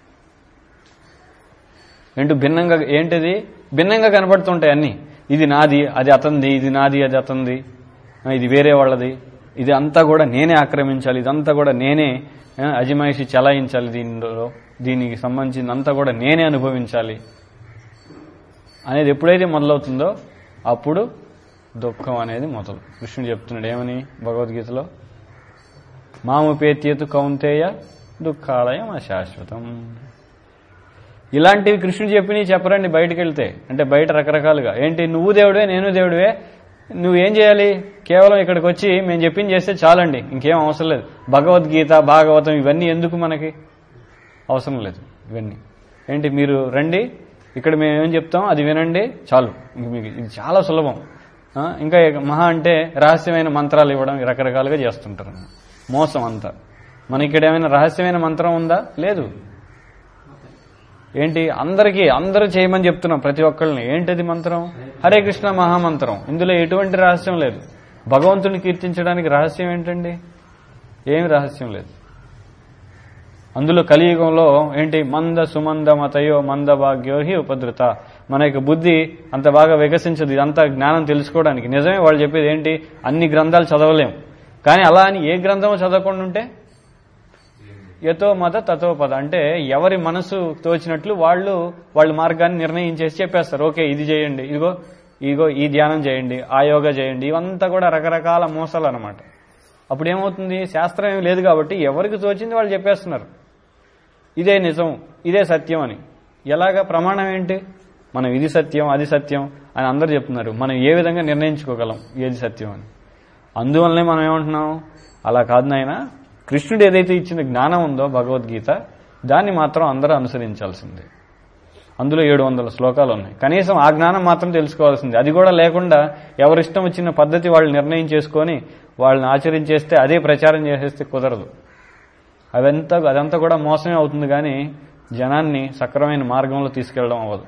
ఏంటి భిన్నంగా ఏంటిది భిన్నంగా కనబడుతుంటాయి అన్ని ఇది నాది అది అతంది ఇది నాది అది అతంది ఆ, ఇది వేరే వాళ్ళది ఇది అంతా కూడా నేనే ఆక్రమించాలి ఇదంతా కూడా నేనే ఆ, అజమాయిషి చలాయించాలి దీనిలో దీనికి సంబంధించింది అంతా కూడా నేనే అనుభవించాలి అనేది ఎప్పుడైతే మొదలవుతుందో అప్పుడు దుఃఖం అనేది మొదలు కృష్ణుడు చెప్తున్నాడు ఏమని భగవద్గీతలో మాముపేత్యతు కౌంతేయ దుఃఖాలయం అశాశ్వతం ఇలాంటివి కృష్ణుడు చెప్పినవి చెప్పరండి బయటకు వెళ్తే అంటే బయట రకరకాలుగా ఏంటి నువ్వు దేవుడివే నేను దేవుడివే నువ్వేం చేయాలి కేవలం ఇక్కడికి వచ్చి మేము చెప్పింది చేస్తే చాలండి ఇంకేం అవసరం లేదు భగవద్గీత భాగవతం ఇవన్నీ ఎందుకు మనకి అవసరం లేదు ఇవన్నీ ఏంటి మీరు రండి ఇక్కడ మేము ఏం చెప్తాం అది వినండి చాలు ఇంక మీకు ఇది చాలా సులభం ఆ, ఇంకా మహా అంటే రహస్యమైన మంత్రాలు ఇవ్వడం రకరకాలుగా చేస్తుంటారు మోసం అంతా మన ఇక్కడ ఏమైనా రహస్యమైన మంత్రం ఉందా లేదు ఏంటి అందరికీ అందరూ చేయమని చెప్తున్నాం ప్రతి ఒక్కళ్ళని ఏంటిది మంత్రం హరే కృష్ణ మహామంత్రం ఇందులో ఎటువంటి రహస్యం లేదు భగవంతుని కీర్తించడానికి రహస్యం ఏంటండి ఏమి రహస్యం లేదు అందులో కలియుగంలో ఏంటి మంద సుమంద మతయో మంద భాగ్యో హి ఉపద్రుత మన యొక్క బుద్ధి అంత బాగా వికసించదు ఇదంతా జ్ఞానం తెలుసుకోవడానికి నిజమే వాళ్ళు చెప్పేది ఏంటి అన్ని గ్రంథాలు చదవలేం కానీ అలా అని ఏ గ్రంథము చదవకుండా ఉంటే యతో మత తతో పద అంటే ఎవరి మనసు తోచినట్లు వాళ్ళు వాళ్ళ మార్గాన్ని నిర్ణయించేసి చెప్పేస్తారు ఓకే ఇది చేయండి ఇదిగో ఇదిగో ఈ ధ్యానం చేయండి ఆ యోగా చేయండి ఇవంతా కూడా రకరకాల మోసాలు అనమాట అప్పుడు ఏమవుతుంది శాస్త్రం ఏమి లేదు కాబట్టి ఎవరికి తోచింది వాళ్ళు చెప్పేస్తున్నారు ఇదే నిజం ఇదే సత్యం అని ఎలాగా ప్రమాణం ఏంటి మనం ఇది సత్యం అది సత్యం అని అందరూ చెప్తున్నారు మనం ఏ విధంగా నిర్ణయించుకోగలం ఏది సత్యం అని అందువల్లనే మనం ఏమంటున్నాం అలా కాదు నాయన కృష్ణుడు ఏదైతే ఇచ్చిన జ్ఞానం ఉందో భగవద్గీత దాన్ని మాత్రం అందరూ అనుసరించాల్సిందే అందులో ఏడు వందల శ్లోకాలు ఉన్నాయి కనీసం ఆ జ్ఞానం మాత్రం తెలుసుకోవాల్సింది అది కూడా లేకుండా ఎవరిష్టం వచ్చిన పద్ధతి వాళ్ళు నిర్ణయం చేసుకొని వాళ్ళని ఆచరించేస్తే అదే ప్రచారం చేసేస్తే కుదరదు అదంతా అదంతా కూడా మోసమే అవుతుంది కానీ జనాన్ని సక్రమైన మార్గంలో తీసుకెళ్ళడం అవ్వదు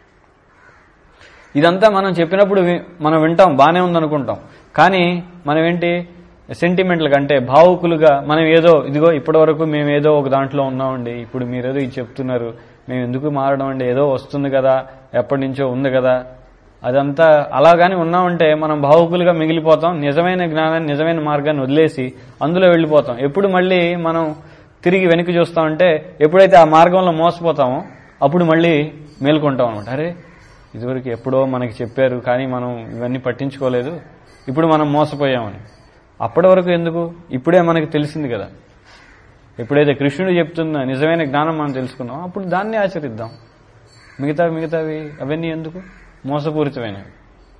ఇదంతా మనం చెప్పినప్పుడు వి- మనం వింటాం బాగానే ఉందనుకుంటాం కానీ మనం ఏంటి సెంటిమెంట్లుగా అంటే భావుకులుగా మనం ఏదో ఇదిగో ఇప్పటి వరకు మేము ఏదో ఒక దాంట్లో ఉన్నామండి ఇప్పుడు మీరేదో ఇది చెప్తున్నారు మేము ఎందుకు మారడం అండి ఏదో వస్తుంది కదా ఎప్పటి నుంచో ఉంది కదా అదంతా అలాగాని ఉన్నామంటే మనం భావుకులుగా మిగిలిపోతాం నిజమైన జ్ఞానాన్ని నిజమైన మార్గాన్ని వదిలేసి అందులో వెళ్ళిపోతాం ఎప్పుడు మళ్ళీ మనం తిరిగి వెనక్కి చూస్తామంటే ఎప్పుడైతే ఆ మార్గంలో మోసపోతామో అప్పుడు మళ్ళీ మేల్కొంటాం అనమాట అరే ఇదివరకు ఎప్పుడో మనకి చెప్పారు కానీ మనం ఇవన్నీ పట్టించుకోలేదు ఇప్పుడు మనం మోసపోయామని అప్పటి వరకు ఎందుకు ఇప్పుడే మనకి తెలిసింది కదా ఎప్పుడైతే కృష్ణుడు చెప్తున్న నిజమైన జ్ఞానం మనం తెలుసుకున్నాం అప్పుడు దాన్ని ఆచరిద్దాం మిగతా మిగతావి అవన్నీ ఎందుకు మోసపూరితమైనవి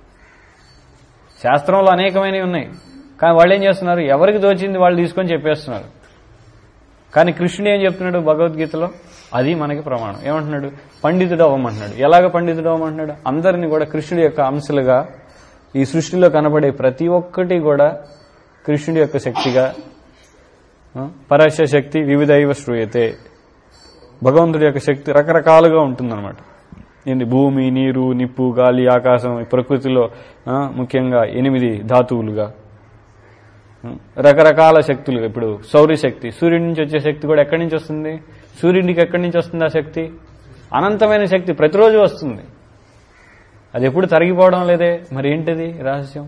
శాస్త్రంలో అనేకమైనవి ఉన్నాయి కానీ వాళ్ళు ఏం చేస్తున్నారు ఎవరికి దోచింది వాళ్ళు తీసుకొని చెప్పేస్తున్నారు కానీ కృష్ణుడు ఏం చెప్తున్నాడు భగవద్గీతలో అది మనకి ప్రమాణం ఏమంటున్నాడు పండితుడు అవ్వమంటున్నాడు ఎలాగ పండితుడు అవ్వమంటున్నాడు అందరినీ కూడా కృష్ణుడి యొక్క అంశాలుగా ఈ సృష్టిలో కనబడే ప్రతి ఒక్కటి కూడా కృష్ణుడి యొక్క శక్తిగా ఆ, పరస్య శక్తి వివిధైవ శ్రూయతే భగవంతుడి యొక్క శక్తి రకరకాలుగా ఉంటుందన్నమాట ఏంటి భూమి నీరు నిప్పు గాలి ఆకాశం ఈ ప్రకృతిలో ఆ, ముఖ్యంగా ఎనిమిది ధాతువులుగా ఉం, రకరకాల శక్తులు ఇప్పుడు సౌర శక్తి సూర్యుడి నుంచి వచ్చే శక్తి కూడా ఎక్కడి నుంచి వస్తుంది సూర్యుడికి ఎక్కడి నుంచి వస్తుంది ఆ శక్తి అనంతమైన శక్తి ప్రతిరోజు వస్తుంది అది ఎప్పుడు తరిగిపోవడం లేదే మరి ఏంటిది రహస్యం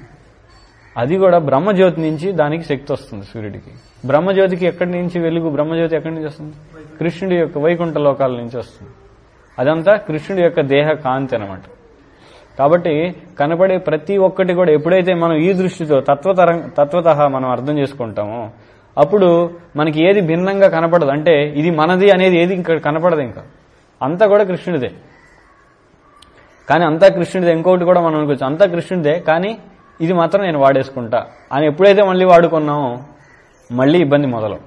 అది కూడా బ్రహ్మజ్యోతి నుంచి దానికి శక్తి వస్తుంది సూర్యుడికి బ్రహ్మజ్యోతికి ఎక్కడి నుంచి వెలుగు బ్రహ్మజ్యోతి ఎక్కడి నుంచి వస్తుంది కృష్ణుడి యొక్క వైకుంఠ లోకాల నుంచి వస్తుంది అదంతా కృష్ణుడి యొక్క దేహ కాంతి అనమాట కాబట్టి కనబడే ప్రతి ఒక్కటి కూడా ఎప్పుడైతే మనం ఈ దృష్టితో తత్వతర తత్వత మనం అర్థం చేసుకుంటామో అప్పుడు మనకి ఏది భిన్నంగా కనపడదు అంటే ఇది మనది అనేది ఏది ఇంకా కనపడదు ఇంకా అంతా కూడా కృష్ణుడిదే కానీ అంతా కృష్ణుడిదే ఇంకొకటి కూడా మనం అనుకోవచ్చు అంతా కృష్ణుడిదే కానీ ఇది మాత్రం నేను వాడేసుకుంటా అని ఎప్పుడైతే మళ్ళీ వాడుకున్నామో మళ్ళీ ఇబ్బంది మొదలు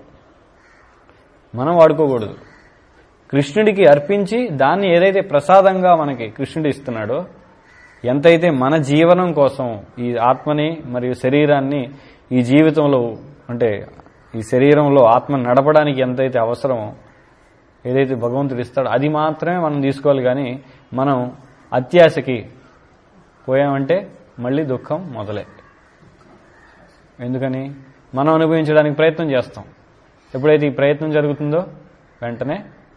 మనం వాడుకోకూడదు కృష్ణుడికి అర్పించి దాన్ని ఏదైతే ప్రసాదంగా మనకి కృష్ణుడు ఇస్తున్నాడో ఎంతైతే మన జీవనం కోసం ఈ ఆత్మని మరియు శరీరాన్ని ఈ జీవితంలో అంటే ఈ శరీరంలో ఆత్మ నడపడానికి ఎంతైతే అవసరమో ఏదైతే భగవంతుడు ఇస్తాడో అది మాత్రమే మనం తీసుకోవాలి కానీ మనం అత్యాశకి పోయామంటే మళ్ళీ దుఃఖం మొదలే ఎందుకని మనం అనుభవించడానికి ప్రయత్నం చేస్తాం ఎప్పుడైతే ఈ ప్రయత్నం జరుగుతుందో వెంటనే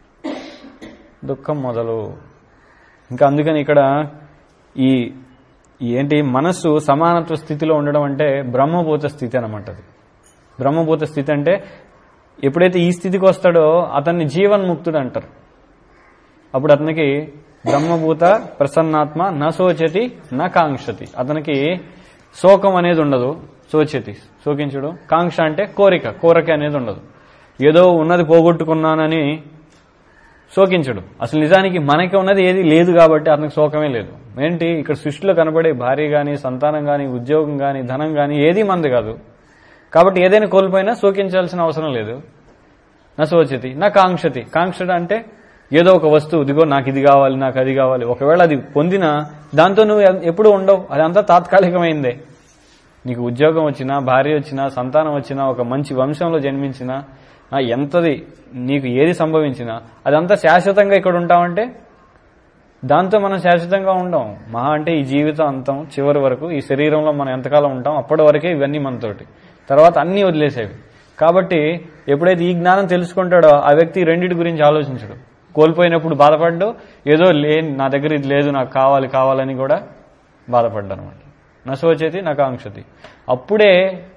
దుఃఖం మొదలు ఇంకా అందుకని ఇక్కడ ఈ ఈ ఏంటి మనస్సు సమానత్వ స్థితిలో ఉండడం అంటే బ్రహ్మభూత స్థితి అనమాట అది బ్రహ్మభూత స్థితి అంటే ఎప్పుడైతే ఈ స్థితికి వస్తాడో అతన్ని జీవన్ముక్తుడు అంటారు అప్పుడు అతనికి బ్రహ్మభూత ప్రసన్నాత్మ న శోచతి న కాంక్షతి అతనికి శోకం అనేది ఉండదు శోచతి శోకించడు కాంక్ష అంటే కోరిక కోరిక అనేది ఉండదు ఏదో ఉన్నది పోగొట్టుకున్నానని శోకించడు అసలు నిజానికి మనకి ఉన్నది ఏది లేదు కాబట్టి అతనికి శోకమే లేదు ఏంటి ఇక్కడ సృష్టిలో కనబడే భార్య గాని సంతానం గాని ఉద్యోగం గాని ధనం గాని ఏది మంది కాదు కాబట్టి ఏదైనా కోల్పోయినా శోకించాల్సిన అవసరం లేదు నా శోచతి నా కాంక్షతి కాంక్షట అంటే ఏదో ఒక వస్తువు ఇదిగో నాకు ఇది కావాలి నాకు అది కావాలి ఒకవేళ అది పొందినా దాంతో నువ్వు ఎప్పుడు ఉండవు అదంతా తాత్కాలికమైందే నీకు ఉద్యోగం వచ్చినా భార్య వచ్చినా సంతానం వచ్చినా ఒక మంచి వంశంలో జన్మించినా ఆ, ఎంతది నీకు ఏది సంభవించినా అదంతా శాశ్వతంగా ఇక్కడ ఉంటామంటే దాంతో మనం శాశ్వతంగా ఉండం మహా అంటే ఈ జీవితం అంతం చివరి వరకు ఈ శరీరంలో మనం ఎంతకాలం ఉంటాం అప్పటి వరకే ఇవన్నీ మనతోటి తర్వాత అన్నీ వదిలేసేవి కాబట్టి ఎప్పుడైతే ఈ జ్ఞానం తెలుసుకుంటాడో ఆ వ్యక్తి ఈ రెండింటి గురించి ఆలోచించడు కోల్పోయినప్పుడు బాధపడ్డు ఏదో లే నా దగ్గర ఇది లేదు నాకు కావాలి కావాలని కూడా బాధపడ్డా అనమాట నశోచేతి నా కాంక్షతి అప్పుడే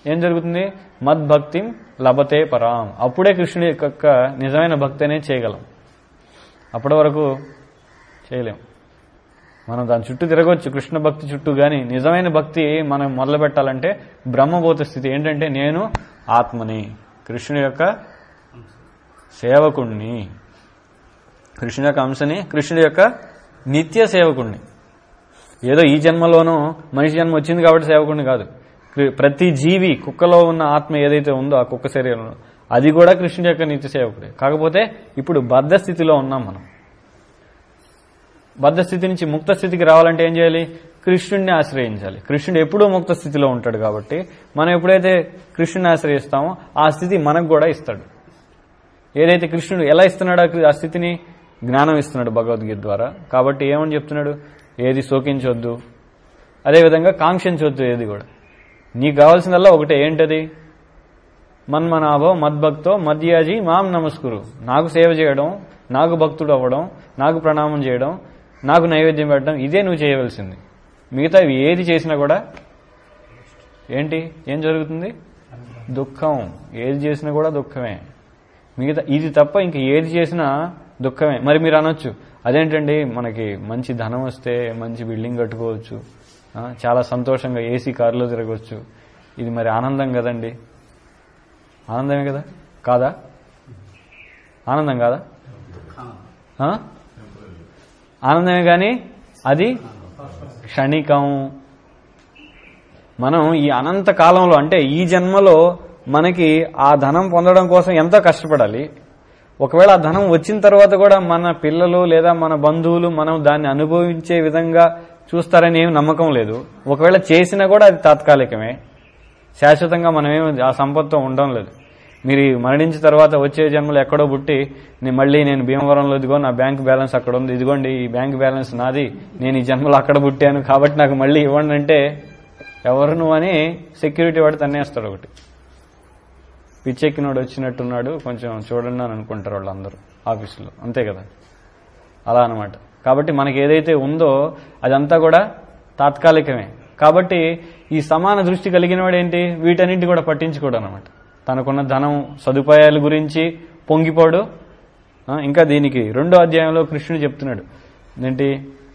ఏం జరుగుతుంది మద్భక్తి లభతే పరాం అప్పుడే కృష్ణుడి యొక్క నిజమైన భక్తి అనేది చేయగలం అప్పటి వరకు చేయలేం మనం దాని చుట్టూ తిరగవచ్చు కృష్ణ భక్తి చుట్టూ కానీ నిజమైన భక్తి మనం మొదలు పెట్టాలంటే బ్రహ్మభూత స్థితి ఏంటంటే నేను ఆత్మని కృష్ణుడి యొక్క సేవకుణ్ణి కృష్ణుడి యొక్క అంశని కృష్ణుడి యొక్క నిత్య సేవకుణ్ణి ఏదో ఈ జన్మలోనూ మనిషి జన్మ వచ్చింది కాబట్టి సేవకుణ్ణి కాదు కృ- ప్రతి జీవి కుక్కలో ఉన్న ఆత్మ ఏదైతే ఉందో ఆ కుక్క శరీరంలో అది కూడా కృష్ణుడి యొక్క నిత్య సేవకుడే కాకపోతే ఇప్పుడు బద్ధ స్థితిలో ఉన్నాం మనం బద్ధ స్థితి నుంచి ముక్త స్థితికి రావాలంటే ఏం చేయాలి కృష్ణుడిని ఆశ్రయించాలి కృష్ణుడు ఎప్పుడూ ముక్త స్థితిలో ఉంటాడు కాబట్టి మనం ఎప్పుడైతే కృష్ణుని ఆశ్రయిస్తామో ఆ స్థితి మనకు కూడా ఇస్తాడు ఏదైతే కృష్ణుడు ఎలా ఇస్తున్నాడో ఆ కృ- ఆ స్థితిని జ్ఞానం ఇస్తున్నాడు భగవద్గీత ద్వారా కాబట్టి ఏమని చెప్తున్నాడు ఏది శోకించొద్దు అదేవిధంగా కాంక్షించవద్దు ఏది కూడా నీకు కావాల్సిందల్లా ఒకటే ఏంటది మన్మనాభో మద్భక్తో మధ్యాజీ మాం నమస్కురు నాకు సేవ చేయడం నాకు భక్తుడు అవ్వడం నాకు ప్రణామం చేయడం నాకు నైవేద్యం పెట్టడం ఇదే నువ్వు చేయవలసింది మిగతా ఇవి ఏది చేసినా కూడా ఏంటి ఏం జరుగుతుంది దుఃఖం ఏది చేసినా కూడా దుఃఖమే మిగతా ఇది తప్ప ఇంక ఏది చేసినా దుఃఖమే మరి మీరు అనొచ్చు అదేంటండి మనకి మంచి ధనం వస్తే మంచి బిల్డింగ్ కట్టుకోవచ్చు ఆ, చాలా సంతోషంగా ఏసీ కారులో తిరగవచ్చు ఇది మరి ఆనందం కదండి ఆనందమే కదా కాదా ఆనందం కాదా ఆ? ఆనందమే కానీ అది క్షణికం మనం ఈ అనంత కాలంలో అంటే ఈ జన్మలో మనకి ఆ ధనం పొందడం కోసం ఎంతో కష్టపడాలి ఒకవేళ ఆ ధనం వచ్చిన తర్వాత కూడా మన పిల్లలు లేదా మన బంధువులు మనం దాన్ని అనుభవించే విధంగా చూస్తారని ఏం నమ్మకం లేదు ఒకవేళ చేసినా కూడా అది తాత్కాలికమే శాశ్వతంగా మనమేం ఆ సంపత్తో ఉండడం లేదు మీరు ఈ మరణించిన తర్వాత వచ్చే జన్మలో ఎక్కడో పుట్టి నేను మళ్ళీ నేను భీమవరంలో ఇదిగో నా బ్యాంక్ బ్యాలెన్స్ అక్కడ ఉంది ఇదిగోండి ఈ బ్యాంక్ బ్యాలెన్స్ నాది నేను ఈ జన్మలో అక్కడ పుట్టాను కాబట్టి నాకు మళ్ళీ ఇవ్వండి అంటే ఎవరు నువ్వు అని సెక్యూరిటీ వాడు తన్నేస్తాడు ఒకటి పిచ్చెక్కినోడు వచ్చినట్టున్నాడు కొంచెం చూడండి అని అనుకుంటారు వాళ్ళందరూ ఆఫీసులో అంతే కదా అలా అన్నమాట కాబట్టి మనకి ఏదైతే ఉందో అదంతా కూడా తాత్కాలికమే కాబట్టి ఈ సమాన దృష్టి కలిగిన వాడు ఏంటి వీటన్నింటి కూడా పట్టించుకోడు అనమాట తనకున్న ధనం సదుపాయాల గురించి పొంగిపోడు ఆ, ఇంకా దీనికి రెండో అధ్యాయంలో కృష్ణుడు చెప్తున్నాడు ఏంటి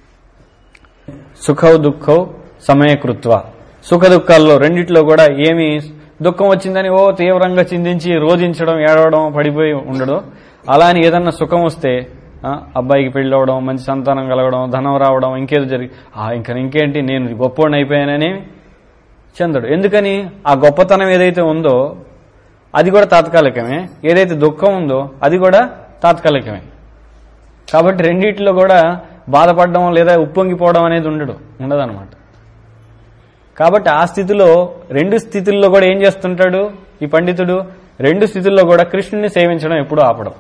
సుఖౌ దుఃఖౌ సమయకృత్వ సుఖ దుఃఖాల్లో రెండిట్లో కూడా ఏమి దుఃఖం వచ్చిందని ఓ తీవ్రంగా చిందించి రోధించడం ఏడవడం పడిపోయి ఉండడు అలా అని ఏదన్నా సుఖం వస్తే ఆ, అబ్బాయికి పెళ్లి అవడం మంచి సంతానం కలగడం ధనం రావడం ఇంకేదో జరిగి ఆ ఇంకా ఇంకేంటి నేను గొప్పవాడిని అయిపోయానని చెందడు ఎందుకని ఆ గొప్పతనం ఏదైతే ఉందో అది కూడా తాత్కాలికమే ఏదైతే దుఃఖం ఉందో అది కూడా తాత్కాలికమే కాబట్టి రెండిట్లో కూడా బాధపడడం లేదా ఉప్పొంగిపోవడం అనేది ఉండడు ఉండదన్నమాట కాబట్టి ఆ స్థితిలో రెండు స్థితుల్లో కూడా ఏం చేస్తుంటాడు ఈ పండితుడు రెండు స్థితుల్లో కూడా కృష్ణుని సేవించడం ఎప్పుడూ ఆపడం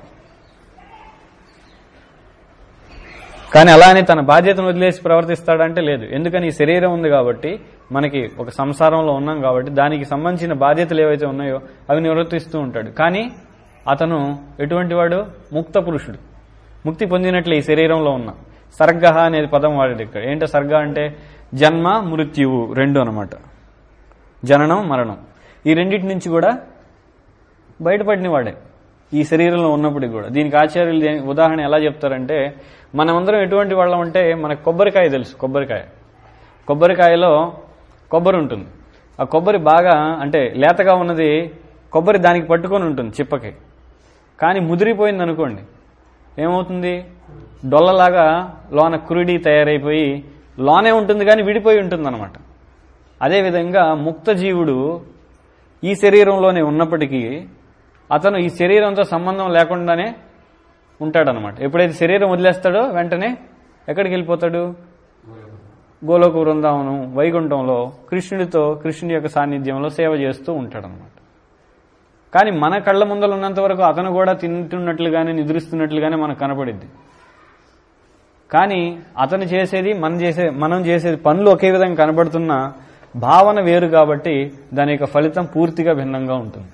కానీ అలానే తన బాధ్యతను వదిలేసి ప్రవర్తిస్తాడంటే లేదు ఎందుకని ఈ శరీరం ఉంది కాబట్టి మనకి ఒక సంసారంలో ఉన్నాం కాబట్టి దానికి సంబంధించిన బాధ్యతలు ఏవైతే ఉన్నాయో అవి నిర్వర్తిస్తూ ఉంటాడు కానీ అతను ఎటువంటి వాడు ముక్త పురుషుడు ముక్తి పొందినట్లే ఈ శరీరంలో ఉన్న సర్గ అనేది పదం వాడాడు ఇక్కడ ఏంటో సర్గ అంటే జన్మ మృత్యువు రెండు అనమాట జననం మరణం ఈ రెండింటి నుంచి కూడా బయటపడిన వాడే ఈ శరీరంలో ఉన్నప్పటికి కూడా దీనికి ఆచార్యులు దేని- ఉదాహరణ ఎలా చెప్తారంటే మనమందరం ఎటువంటి వాళ్ళం అంటే మనకు కొబ్బరికాయ తెలుసు కొబ్బరికాయ కొబ్బరికాయలో కొబ్బరి ఉంటుంది ఆ కొబ్బరి బాగా అంటే లేతగా ఉన్నది కొబ్బరి దానికి పట్టుకొని ఉంటుంది చిప్పకి కానీ ముదిరిపోయింది అనుకోండి ఏమవుతుంది డొల్లలాగా లోన కురిడి తయారైపోయి లోనే ఉంటుంది కానీ విడిపోయి ఉంటుంది అనమాట అదేవిధంగా ముక్త జీవుడు ఈ శరీరంలోనే ఉన్నప్పటికీ అతను ఈ శరీరంతో సంబంధం లేకుండానే ఉంటాడనమాట ఎప్పుడైతే శరీరం వదిలేస్తాడో వెంటనే ఎక్కడికి వెళ్ళిపోతాడు గోలోక బృందావనం వైకుంఠంలో కృష్ణుడితో కృష్ణుడి యొక్క సాన్నిధ్యంలో సేవ చేస్తూ ఉంటాడనమాట కానీ మన కళ్ళ ముందర ఉన్నంత వరకు అతను కూడా తింటున్నట్లుగానే నిద్రిస్తున్నట్లుగానే మనకు కనపడిద్ది కానీ అతను చేసేది మనం చేసే మనం చేసేది పనులు ఒకే విధంగా కనబడుతున్న భావన వేరు కాబట్టి దాని యొక్క ఫలితం పూర్తిగా భిన్నంగా ఉంటుంది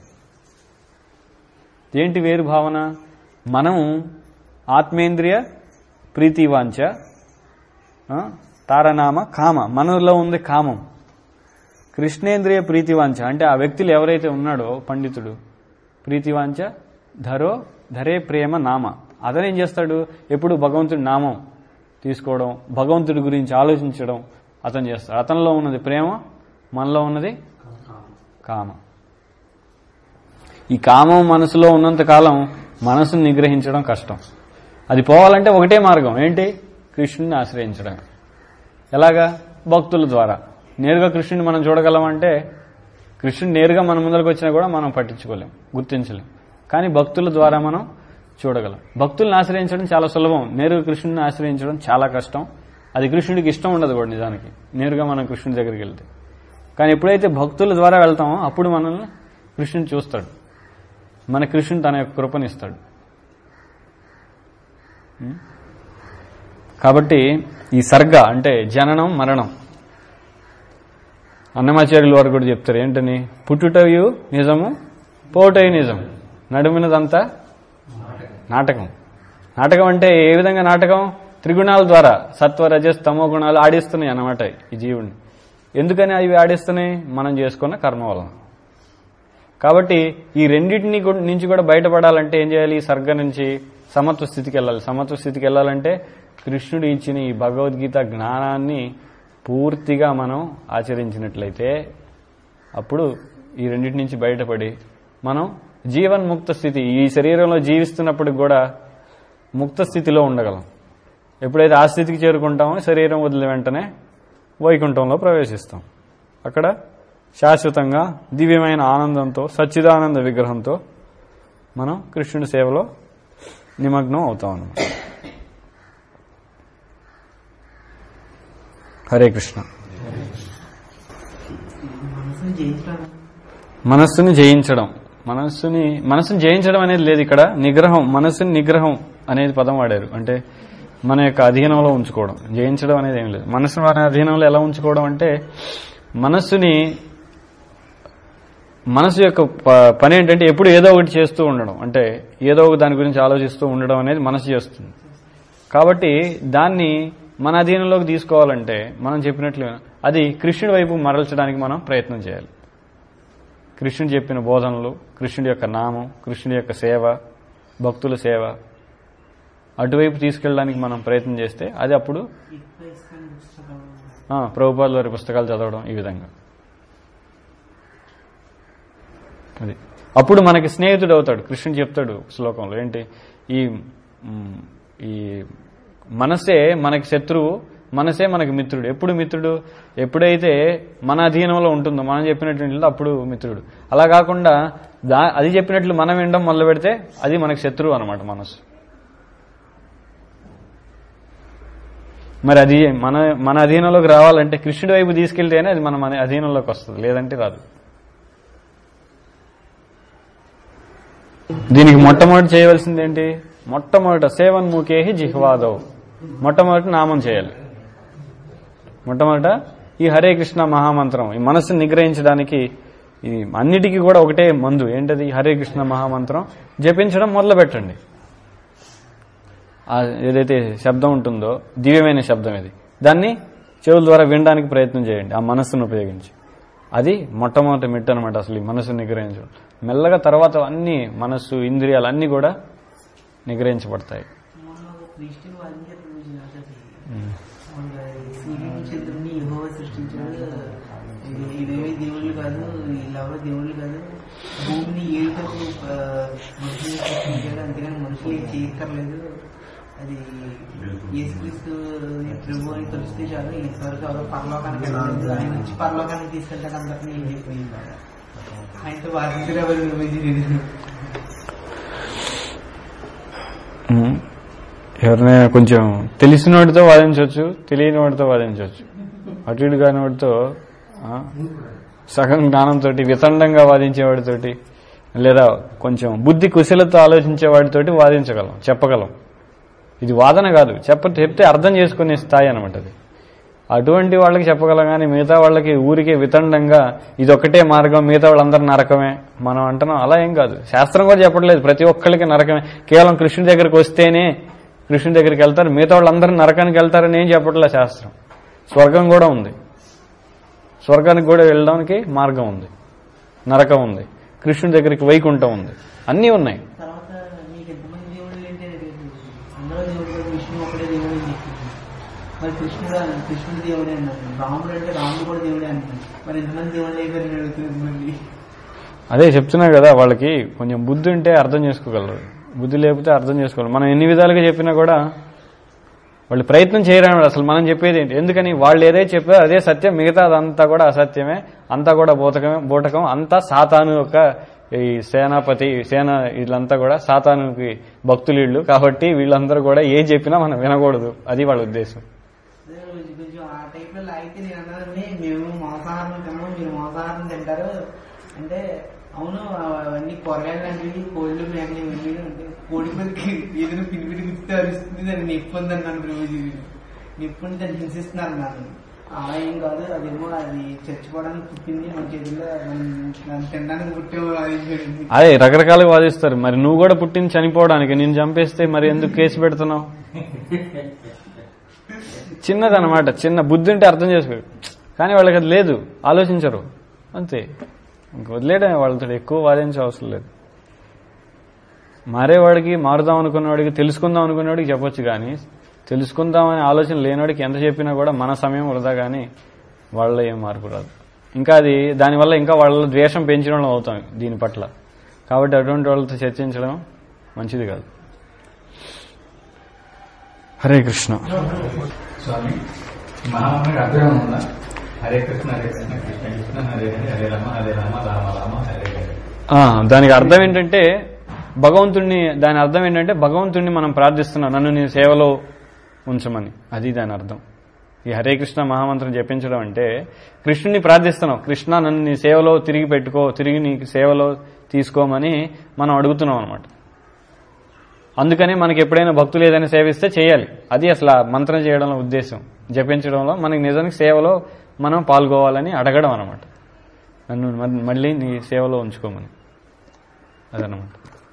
ఏంటి వేరు భావన మనం ఆత్మేంద్రియ ప్రీతివాంచ ఆ, తారనామ కామ మనలో ఉంది కామం కృష్ణేంద్రియ ప్రీతివాంఛ అంటే ఆ వ్యక్తులు ఎవరైతే ఉన్నాడో పండితుడు ప్రీతివాంఛ ధరో ధరే ప్రేమ నామ అతను ఏం చేస్తాడు ఎప్పుడు భగవంతుడి నామం తీసుకోవడం భగవంతుడి గురించి ఆలోచించడం అతను చేస్తాడు అతనిలో ఉన్నది ప్రేమ మనలో ఉన్నది కామం ఈ కామం మనసులో ఉన్నంత కాలం మనసును నిగ్రహించడం కష్టం అది పోవాలంటే ఒకటే మార్గం ఏంటి కృష్ణుని ఆశ్రయించడం ఎలాగా భక్తుల ద్వారా నేరుగా కృష్ణుని మనం చూడగలమంటే కృష్ణుడు నేరుగా మన ముందరకు వచ్చినా కూడా మనం పట్టించుకోలేం గుర్తించలేం కానీ భక్తుల ద్వారా మనం చూడగలం భక్తుల్ని ఆశ్రయించడం చాలా సులభం నేరుగా కృష్ణుని ఆశ్రయించడం చాలా కష్టం అది కృష్ణుడికి ఇష్టం ఉండదు కూడా నిజానికి నేరుగా మనం కృష్ణుడి దగ్గరికి వెళ్తే కానీ ఎప్పుడైతే భక్తుల ద్వారా వెళ్తామో అప్పుడు మనల్ని కృష్ణుని చూస్తాడు మన కృష్ణుడు తన యొక్క కృపనిస్తాడు ఉం? కాబట్టి ఈ సర్గ అంటే జననం మరణం అన్నమాచార్యుల వారు కూడా చెప్తారు ఏంటని పుట్టుటయు నిజము పోటయు నిజం నడుమినదంతా నాటకం నాటకం అంటే ఏ విధంగా నాటకం త్రిగుణాల ద్వారా సత్వ రజస్ తమో గుణాలు ఆడిస్తున్నాయి అన్నమాట ఈ జీవుడిని ఎందుకని అవి ఆడిస్తున్నాయి మనం చేసుకున్న కర్మ వలన కాబట్టి ఈ రెండింటిని కూడా- నుంచి కూడా బయటపడాలంటే ఏం చేయాలి ఈ సర్గ నుంచి సమత్వ స్థితికి వెళ్ళాలి సమత్వ స్థితికి వెళ్ళాలంటే కృష్ణుడు ఇచ్చిన ఈ భగవద్గీత జ్ఞానాన్ని పూర్తిగా మనం ఆచరించినట్లయితే అప్పుడు ఈ రెండింటి నుంచి బయటపడి మనం జీవన్ముక్త స్థితి ఈ శరీరంలో జీవిస్తున్నప్పటికి కూడా ముక్త స్థితిలో ఉండగలం ఎప్పుడైతే ఆ స్థితికి చేరుకుంటామో శరీరం వదిలి వెంటనే వైకుంఠంలో ప్రవేశిస్తాం అక్కడ శాశ్వతంగా దివ్యమైన ఆనందంతో సచ్చిదానంద విగ్రహంతో మనం కృష్ణుడి సేవలో నిమగ్నం అవుతాం అన్నమాట హరే కృష్ణ మనసుని జయించడం మనస్సుని జయించడం మనస్సుని మనస్సుని జయించడం అనేది లేదు ఇక్కడ నిగ్రహం మనస్సుని నిగ్రహం అనేది పదం వాడారు అంటే మన యొక్క అధీనంలో ఉంచుకోవడం జయించడం అనేది ఏం లేదు మనస్సుని మన అధీనంలో ఎలా ఉంచుకోవడం అంటే మనస్సుని మనసు యొక్క ప- పని ఏంటంటే ఎప్పుడు ఏదో ఒకటి చేస్తూ ఉండడం అంటే ఏదో ఒక దాని గురించి ఆలోచిస్తూ ఉండడం అనేది మనసు చేస్తుంది కాబట్టి దాన్ని మన అధీనంలోకి తీసుకోవాలంటే మనం చెప్పినట్లు అది కృష్ణుడి వైపు మరల్చడానికి మనం ప్రయత్నం చేయాలి కృష్ణుడు చెప్పిన బోధనలు కృష్ణుడి యొక్క నామం కృష్ణుడి యొక్క సేవ భక్తుల సేవ అటువైపు తీసుకెళ్ళడానికి మనం ప్రయత్నం చేస్తే అది అప్పుడు ఎక్కువ ఇస్తాను పుస్తకం ఆ, ప్రభుపాద వారి పుస్తకాలు చదవడం ఈ విధంగా అది అప్పుడు మనకి స్నేహితుడు అవుతాడు కృష్ణుడు చెప్తాడు శ్లోకంలో ఏంటి ఈ మ్, ఈ మనసే మనకి శత్రువు మనసే మనకి మిత్రుడు ఎప్పుడు మిత్రుడు ఎప్పుడైతే మన అధీనంలో ఉంటుందో మనం చెప్పినట్టు అప్పుడు మిత్రుడు అలా కాకుండా దా అది చెప్పినట్లు మనం వినడం మొదలు పెడితే అది మనకి శత్రువు అనమాట మనసు మరి అది మన మన అధీనంలోకి రావాలంటే కృష్ణుడి వైపు తీసుకెళ్తేనే అది మన మన అధీనంలోకి వస్తుంది లేదంటే రాదు దీనికి మొట్టమొదటి చేయవలసింది ఏంటి మొట్టమొదట సేవన్ ముఖేహి జిహ్వాదవ్ మొట్టమొదటి నామం చేయాలి మొట్టమొదట ఈ హరే కృష్ణ మహామంత్రం ఈ మనసుని నిగ్రహించడానికి ఇది అన్నిటికీ కూడా ఒకటే మందు ఏంటది హరే కృష్ణ మహామంత్రం జపించడం మొదలు పెట్టండి ఆ ఏదైతే శబ్దం ఉంటుందో దివ్యమైన శబ్దం ఇది దాన్ని చెవుల ద్వారా వినడానికి ప్రయత్నం చేయండి ఆ మనస్సును ఉపయోగించి అది మొట్టమొదటి మెట్టు అనమాట అసలు ఈ మనస్సును నిగ్రహించడం మెల్లగా తర్వాత అన్ని మనస్సు ఇంద్రియాలు అన్నీ కూడా నిగ్రహించబడతాయి మొన్న ఒక క్రిస్టియన్ వాళ్ళని సూర్యుని చంద్రుని యెహోవా సృష్టించాడు ఇది- ఇవేవి దేవుళ్ళు కాదు వీళ్ళెవరో దేవుళ్ళు కాదు భూమిని ఏడుటకు ఆ, మనుషులు సృష్టించాడు అంతేగాని మనుషులు ఏం చేయక్కర్లేదు అది యేసుక్రీస్తు ప్రభు అని తెలిస్తే చాలు ఇంతవరకు ఎవరో పరలోకానికి వెళ్ళలేదు ఆయన వచ్చి పరలోకానికి తీసుకెళ్తాడు అందరినీ ఏం చెప్పిపోయింది ఆయనతో వాదించడం ఎవరు విభజించారు ఉమ్. ఎవరినైనా కొంచెం తెలిసిన వాడితో వాదించవచ్చు తెలియని వాడితో వాదించవచ్చు అటు ఇటు కాని వాడితో ఆ, సగం జ్ఞానంతో వితండంగా వాదించేవాడితోటి లేదా కొంచెం బుద్ధి కుశలతో ఆలోచించే వాడితోటి వాదించగలం చెప్పగలం ఇది వాదన కాదు చెప్ప చెప్తే అర్థం చేసుకునే స్థాయి అనమాట అది అటువంటి వాళ్ళకి చెప్పగలం కానీ మిగతా వాళ్ళకి ఊరికే వితండంగా ఇది ఒకటే మార్గం మిగతా వాళ్ళందరూ నరకమే మనం అంటున్నాం అలా ఏం కాదు శాస్త్రం కూడా చెప్పట్లేదు ప్రతి ఒక్కరికి నరకమే కేవలం కృష్ణుడి దగ్గరికి వస్తేనే కృష్ణుడి దగ్గరికి వెళ్తారు మిగతా వాళ్ళందరూ నరకానికి వెళ్తారని ఏం చెప్పట్లే శాస్త్రం స్వర్గం కూడా ఉంది స్వర్గానికి కూడా వెళ్ళడానికి మార్గం ఉంది నరకం ఉంది కృష్ణుడి దగ్గరికి వైకుంఠం ఉంది అన్నీ ఉన్నాయి తర్వాత నీకు ఎంతమంది దేవుడు ఏంటి అని అడిగాడు. అందరూ దేవుడు కాదు, విష్ణు ఒకటే దేవుడు అని చెప్పింది మరి కృష్ణుడు అన్న- కృష్ణుడు దేవుడే అన్నాడు రాముడు అంటే రాముడు కూడా దేవుడే అన్నాడు మరి ఎంతమంది దేవుడు అయిపోయారని అడుగుతుంది మళ్ళీ అదే చెప్తున్నా కదా వాళ్ళకి కొంచెం బుద్ధి ఉంటే అర్థం చేసుకోగలరు బుద్ధి లేకపోతే అర్థం చేసుకోగలరు మనం ఎన్ని విధాలుగా చెప్పినా కూడా వాళ్ళు ప్రయత్నం చేయరని అసలు మనం చెప్పేది ఏంటి ఎందుకని వాళ్ళు ఏదైతే చెప్పారో అదే సత్యం మిగతా అదంతా కూడా అసత్యమే అంతా కూడా బోతకమే బూటకం అంతా సాతాను యొక్క ఈ సేనాపతి సేన వీళ్ళంతా కూడా సాతానుకి భక్తులు వీళ్ళు కాబట్టి వీళ్ళందరూ కూడా ఏం చెప్పినా మనం వినకూడదు అది వాళ్ళ ఉద్దేశం అదే కొంచెం కొంచెం ఆ టైప్ లో లాగితే నేను అన్నానండి మేము మాంసాహారం తిన్నాము మీరు మాంసాహారం తింటారు అంటే అవును అవన్నీ కూరగాయలు లాంటివి కోళ్ళు మేకలు ఇవన్నీ అంటే కోడి మీదకి ఏదైనా పిండి పిండి గుర్తు అరుస్తుంది దాన్ని నిప్పు ఉంది అన్నాను రోజు నిప్పుని దాన్ని హింసిస్తున్నారు అన్నాను అలా ఏం కాదు అదేమో అది చచ్చిపోవడానికి పుట్టింది మన చేతుల్లో మనం దాన్ని తినడానికి పుట్టాము అది ఇది. అదే రకరకాలుగా వాదిస్తారు మరి నువ్వు కూడా పుట్టింది చనిపోవడానికి నేను చంపేస్తే మరి ఎందుకు కేసు పెడుతున్నావు చిన్నదన్నమాట చిన్న బుద్ధి ఉంటే అర్థం చేసుకో కానీ వాళ్ళకి అది లేదు ఆలోచించరు అంతే ఇంక వదిలేయడం వాళ్ళతో ఎక్కువ వాదించే అవసరం లేదు మారేవాడికి మారుదాం అనుకున్నవాడికి తెలుసుకుందాం అనుకున్నవాడికి చెప్పొచ్చు కానీ తెలుసుకుందామనే ఆలోచన లేనివాడికి ఎంత చెప్పినా కూడా మన సమయం వృధా కానీ వాళ్ళలో ఏం మార్పు రాదు ఇంకా అది దానివల్ల ఇంకా వాళ్ళ ద్వేషం పెంచడం అవుతాం దీని పట్ల కాబట్టి అటువంటి వాళ్ళతో చర్చించడం మంచిది కాదు హరే కృష్ణ స్వామి మహామంత్రికి అర్థం ఉందా హరే కృష్ణ హరే కృష్ణ కృష్ణ కృష్ణ హరే హరే హరే రామ హరే రామ రామ రామ హరే హరే ఆ, దానికి అర్థం ఏంటంటే భగవంతుణ్ణి దాని అర్థం ఏంటంటే భగవంతుణ్ణి మనం ప్రార్థిస్తున్నాం నన్ను నీ సేవలో ఉంచమని అది దాని అర్థం ఈ హరే కృష్ణ మహామంత్రం జపించడం అంటే కృష్ణుని ప్రార్థిస్తున్నాం కృష్ణ నన్ను నీ సేవలో తిరిగి పెట్టుకో తిరిగి నీ సేవలో తీసుకోమని మనం అడుగుతున్నాం అనమాట అందుకని మనకి ఎప్పుడైనా భక్తులు ఏదైనా సేవిస్తే చేయాలి అది అసలు ఆ మంత్రం చేయడంలో ఉద్దేశం జపించడంలో మనకి నిజానికి సేవలో మనం పాల్గొవాలని అడగడం అనమాట నన్ను మ- మళ్ళీ నీ సేవలో ఉంచుకోమని అదనమాట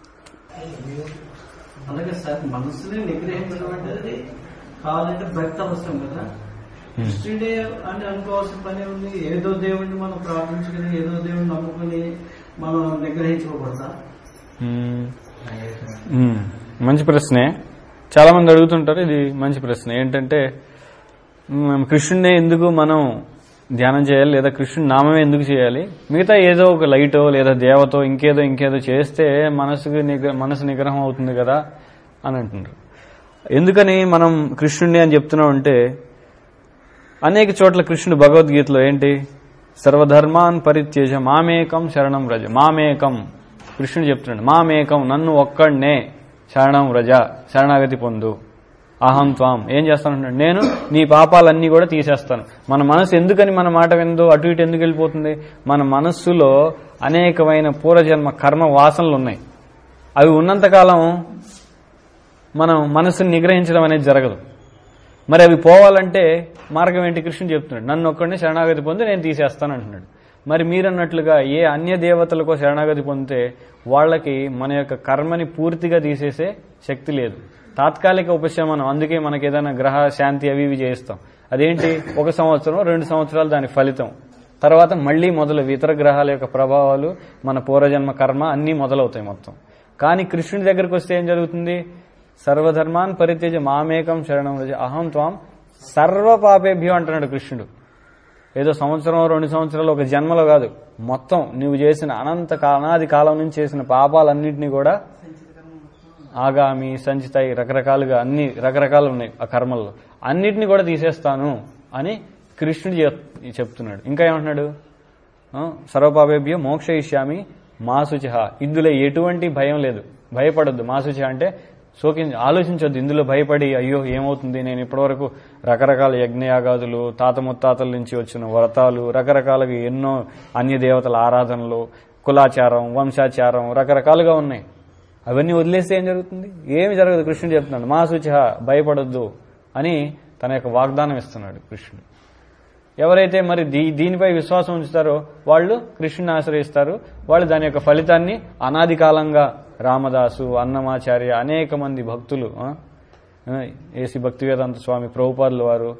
అలాగే సార్ మనసుని నిగ్రహించడం అంటే కావాలంటే భక్తి అవసరం కదా కృష్ణుడే అని అనుకోవాల్సిన పని ఉంది ఏదో దేవుణ్ణి మనం ప్రార్థించుకుని ఏదో దేవుణ్ణి నమ్ముకుని మనం నిగ్రహించుకోకూడదా మ్మ్. మ్మ్. మంచి ప్రశ్నే చాలా మంది అడుగుతుంటారు ఇది మంచి ప్రశ్న ఏంటంటే మ్మ్, కృష్ణుడినే ఎందుకు మనం ధ్యానం చేయాలి లేదా కృష్ణుడి నామమే ఎందుకు చేయాలి మిగతా ఏదో ఒక లైటో లేదా దేవతో ఇంకేదో ఇంకేదో చేస్తే మనసుకి నిగ్ర మనసు నిగ్రహం అవుతుంది కదా అని అంటున్నారు ఎందుకని మనం కృష్ణుడిని అని చెప్తున్నాం అంటే అనేక చోట్ల కృష్ణుడు భగవద్గీతలో ఏంటి సర్వధర్మాన్ పరిత్యజ మామేకం శరణం రజ మామేకం కృష్ణుడు చెప్తున్నాడు మామేకం నన్ను ఒక్కడినే శరణం రజ శరణాగతి పొందు అహం త్వాం ఏం చేస్తానంటున్నాడు నేను నీ పాపాలన్నీ కూడా తీసేస్తాను మన మనసు ఎందుకని మన మాట విందో అటు ఇటు ఎందుకు వెళ్ళిపోతుంది మన మనస్సులో అనేకమైన పూర్వజన్మ కర్మ వాసనలు ఉన్నాయి అవి ఉన్నంతకాలం మనం మనసుని నిగ్రహించడం అనేది జరగదు మరి అవి పోవాలంటే మార్గం ఏంటి కృష్ణుడు చెప్తున్నాడు నన్ను ఒక్కడిని శరణాగతి పొంది నేను తీసేస్తాను అంటున్నాడు మరి మీరన్నట్లుగా ఏ అన్య దేవతలకో శరణాగతి పొందితే వాళ్ళకి మన యొక్క కర్మని పూర్తిగా తీసేసే శక్తి లేదు తాత్కాలిక ఉపశమనం అందుకే మనకి ఏదైనా గ్రహ శాంతి అవి ఇవి చేయిస్తాం అదేంటి ఒక సంవత్సరం రెండు సంవత్సరాలు దాని ఫలితం తర్వాత మళ్ళీ మొదలు ఇతర గ్రహాల యొక్క ప్రభావాలు మన పూర్వజన్మ కర్మ అన్నీ మొదలవుతాయి మొత్తం కానీ కృష్ణుడి దగ్గరికి వస్తే ఏం జరుగుతుంది సర్వధర్మాన్ పరిత్యజ మామేకం శరణం రజ అహం త్వాం సర్వ పాపేభ్యం అంటున్నాడు కృష్ణుడు ఏదో సంవత్సరం రెండు సంవత్సరాలు ఒక జన్మలో కాదు మొత్తం నువ్వు చేసిన అనంత కా- అనాది కాలం నుంచి చేసిన పాపాలన్నింటినీ కూడా ఆగామి సంచితాయి రకరకాలుగా అన్ని రకరకాలు ఉన్నాయి ఆ కర్మల్లో అన్నిటిని కూడా తీసేస్తాను అని కృష్ణుడు చెప్- చెప్తున్నాడు ఇంకా ఏమంటున్నాడు ఆ, సర్వపాపేభ్యో మోక్షయిష్యామి మాసుచ ఇందులో ఎటువంటి భయం లేదు భయపడొద్దు మాసుచ అంటే సోకి ఆలోచించొద్దు ఇందులో భయపడి అయ్యో ఏమవుతుంది నేను ఇప్పటివరకు రకరకాల యజ్ఞయాగాదులు తాత ముత్తాతల నుంచి వచ్చిన వ్రతాలు రకరకాలుగా ఎన్నో అన్య దేవతల ఆరాధనలు కులాచారం వంశాచారం రకరకాలుగా ఉన్నాయి అవన్నీ వదిలేస్తే ఏం జరుగుతుంది ఏమి జరగదు కృష్ణుడు చెప్తున్నాడు మా సూచ భయపడొద్దు అని తన యొక్క వాగ్దానం ఇస్తున్నాడు కృష్ణుడు ఎవరైతే మరి దీ దీనిపై విశ్వాసం ఉంచుతారో వాళ్ళు కృష్ణుని ఆశ్రయిస్తారు వాళ్ళు దాని యొక్క ఫలితాన్ని అనాది కాలంగా రామదాసు అన్నమాచార్య అనేక మంది భక్తులు ఆ, ఆ, ఏసి భక్తివేదాంత స్వామి ప్రభుపాదుల వారు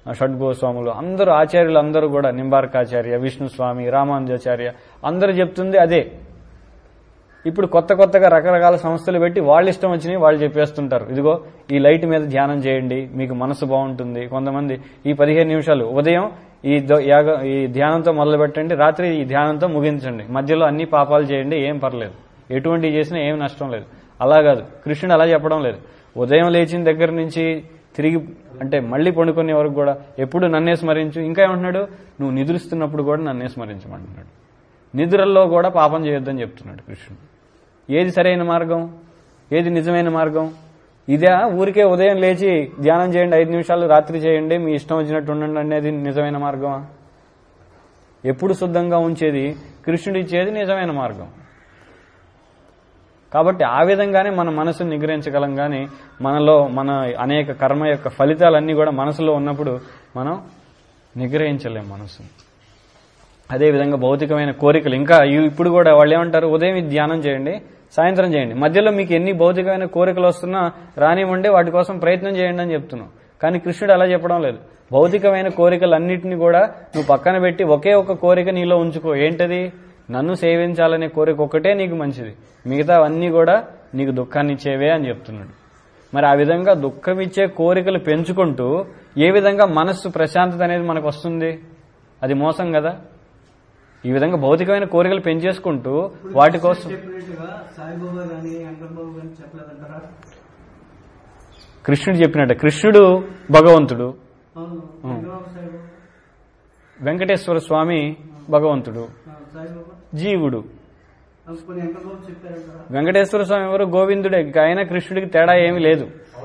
షడ్గోస్వాములు అందరూ ఆచార్యులు అందరూ కూడా నింబార్కాచార్య విష్ణు స్వామి రామానుజాచార్య అందరూ చెప్తుంది అదే ఇప్పుడు కొత్త కొత్తగా రకరకాల సంస్థలు పెట్టి వాళ్ళ ఇష్టం వచ్చినవి వాళ్ళు చెప్పేస్తుంటారు ఇదిగో ఈ లైట్ మీద ధ్యానం చేయండి మీకు మనసు బాగుంటుంది కొంతమంది ఈ పదిహేను నిమిషాలు ఉదయం ఈ ద- యాగ ఈ ధ్యానంతో మొదలు పెట్టండి రాత్రి ఈ ధ్యానంతో ముగించండి మధ్యలో అన్ని పాపాలు చేయండి ఏం పర్లేదు ఎటువంటి చేసినా ఏం నష్టం లేదు అలా కాదు కృష్ణుడు అలా చెప్పడం లేదు ఉదయం లేచిన దగ్గర నుంచి తిరిగి అంటే మళ్ళీ పండుకునే వరకు కూడా ఎప్పుడు నన్నే స్మరించు ఇంకా ఏమంటున్నాడు నువ్వు నిద్రిస్తున్నప్పుడు కూడా నన్నే స్మరించమంటున్నాడు నిద్రల్లో కూడా పాపం చేయొద్దని చెప్తున్నాడు కృష్ణుడు ఏది సరైన మార్గం ఏది నిజమైన మార్గం ఇదే ఊరికే ఉదయం లేచి ధ్యానం చేయండి ఐదు నిమిషాలు రాత్రి చేయండి మీ ఇష్టం వచ్చినట్టు ఉండండి అనేది నిజమైన మార్గమా ఎప్పుడు శుద్ధంగా ఉంచేది కృష్ణుడు ఇచ్చేది నిజమైన మార్గం కాబట్టి ఆ విధంగానే మన మనసును నిగ్రహించగలం కానీ మనలో మన అనేక కర్మ యొక్క ఫలితాలన్నీ కూడా మనసులో ఉన్నప్పుడు మనం నిగ్రహించలేం మనసుని అదేవిధంగా భౌతికమైన కోరికలు ఇంకా ఇవి ఇప్పుడు కూడా వాళ్ళు ఏమంటారు ఉదయం ఇది ధ్యానం చేయండి సాయంత్రం చేయండి మధ్యలో మీకు ఎన్ని భౌతికమైన కోరికలు వస్తున్నా రానివ్వండి వాటి కోసం ప్రయత్నం చేయండి అని చెప్తున్నాం కానీ కృష్ణుడు అలా చెప్పడం లేదు భౌతికమైన కోరికలన్నింటినీ కూడా నువ్వు పక్కన పెట్టి ఒకే ఒక కోరిక నీలో ఉంచుకో ఏంటది నన్ను సేవించాలనే కోరిక ఒకటే నీకు మంచిది మిగతా అన్నీ కూడా నీకు దుఃఖాన్ని ఇచ్చేవే అని చెప్తున్నాడు మరి ఆ విధంగా దుఃఖం ఇచ్చే కోరికలు పెంచుకుంటూ ఏ విధంగా మనస్సు ప్రశాంతత అనేది మనకు వస్తుంది అది మోసం కదా ఈ విధంగా భౌతికమైన కోరికలు పెంచేసుకుంటూ వాటి కోసం చెప్పినట్టుగా సాయిబాబా గాని వెంకటబాబు గాని చెప్పలేదంటారా కృష్ణుడు చెప్పినట్టు కృష్ణుడు భగవంతుడు అవును వెంకటబాబు సాయిబాబా వెంకటేశ్వర స్వామి భగవంతుడు ఆ, సాయిబాబా జీవుడు అనుకుని వెంకటబాబు చెప్పారంటారా వెంకటేశ్వర స్వామి ఎవరు గోవిందుడే ఇక ఆయన కృష్ణుడికి తేడా ఏమీ లేదు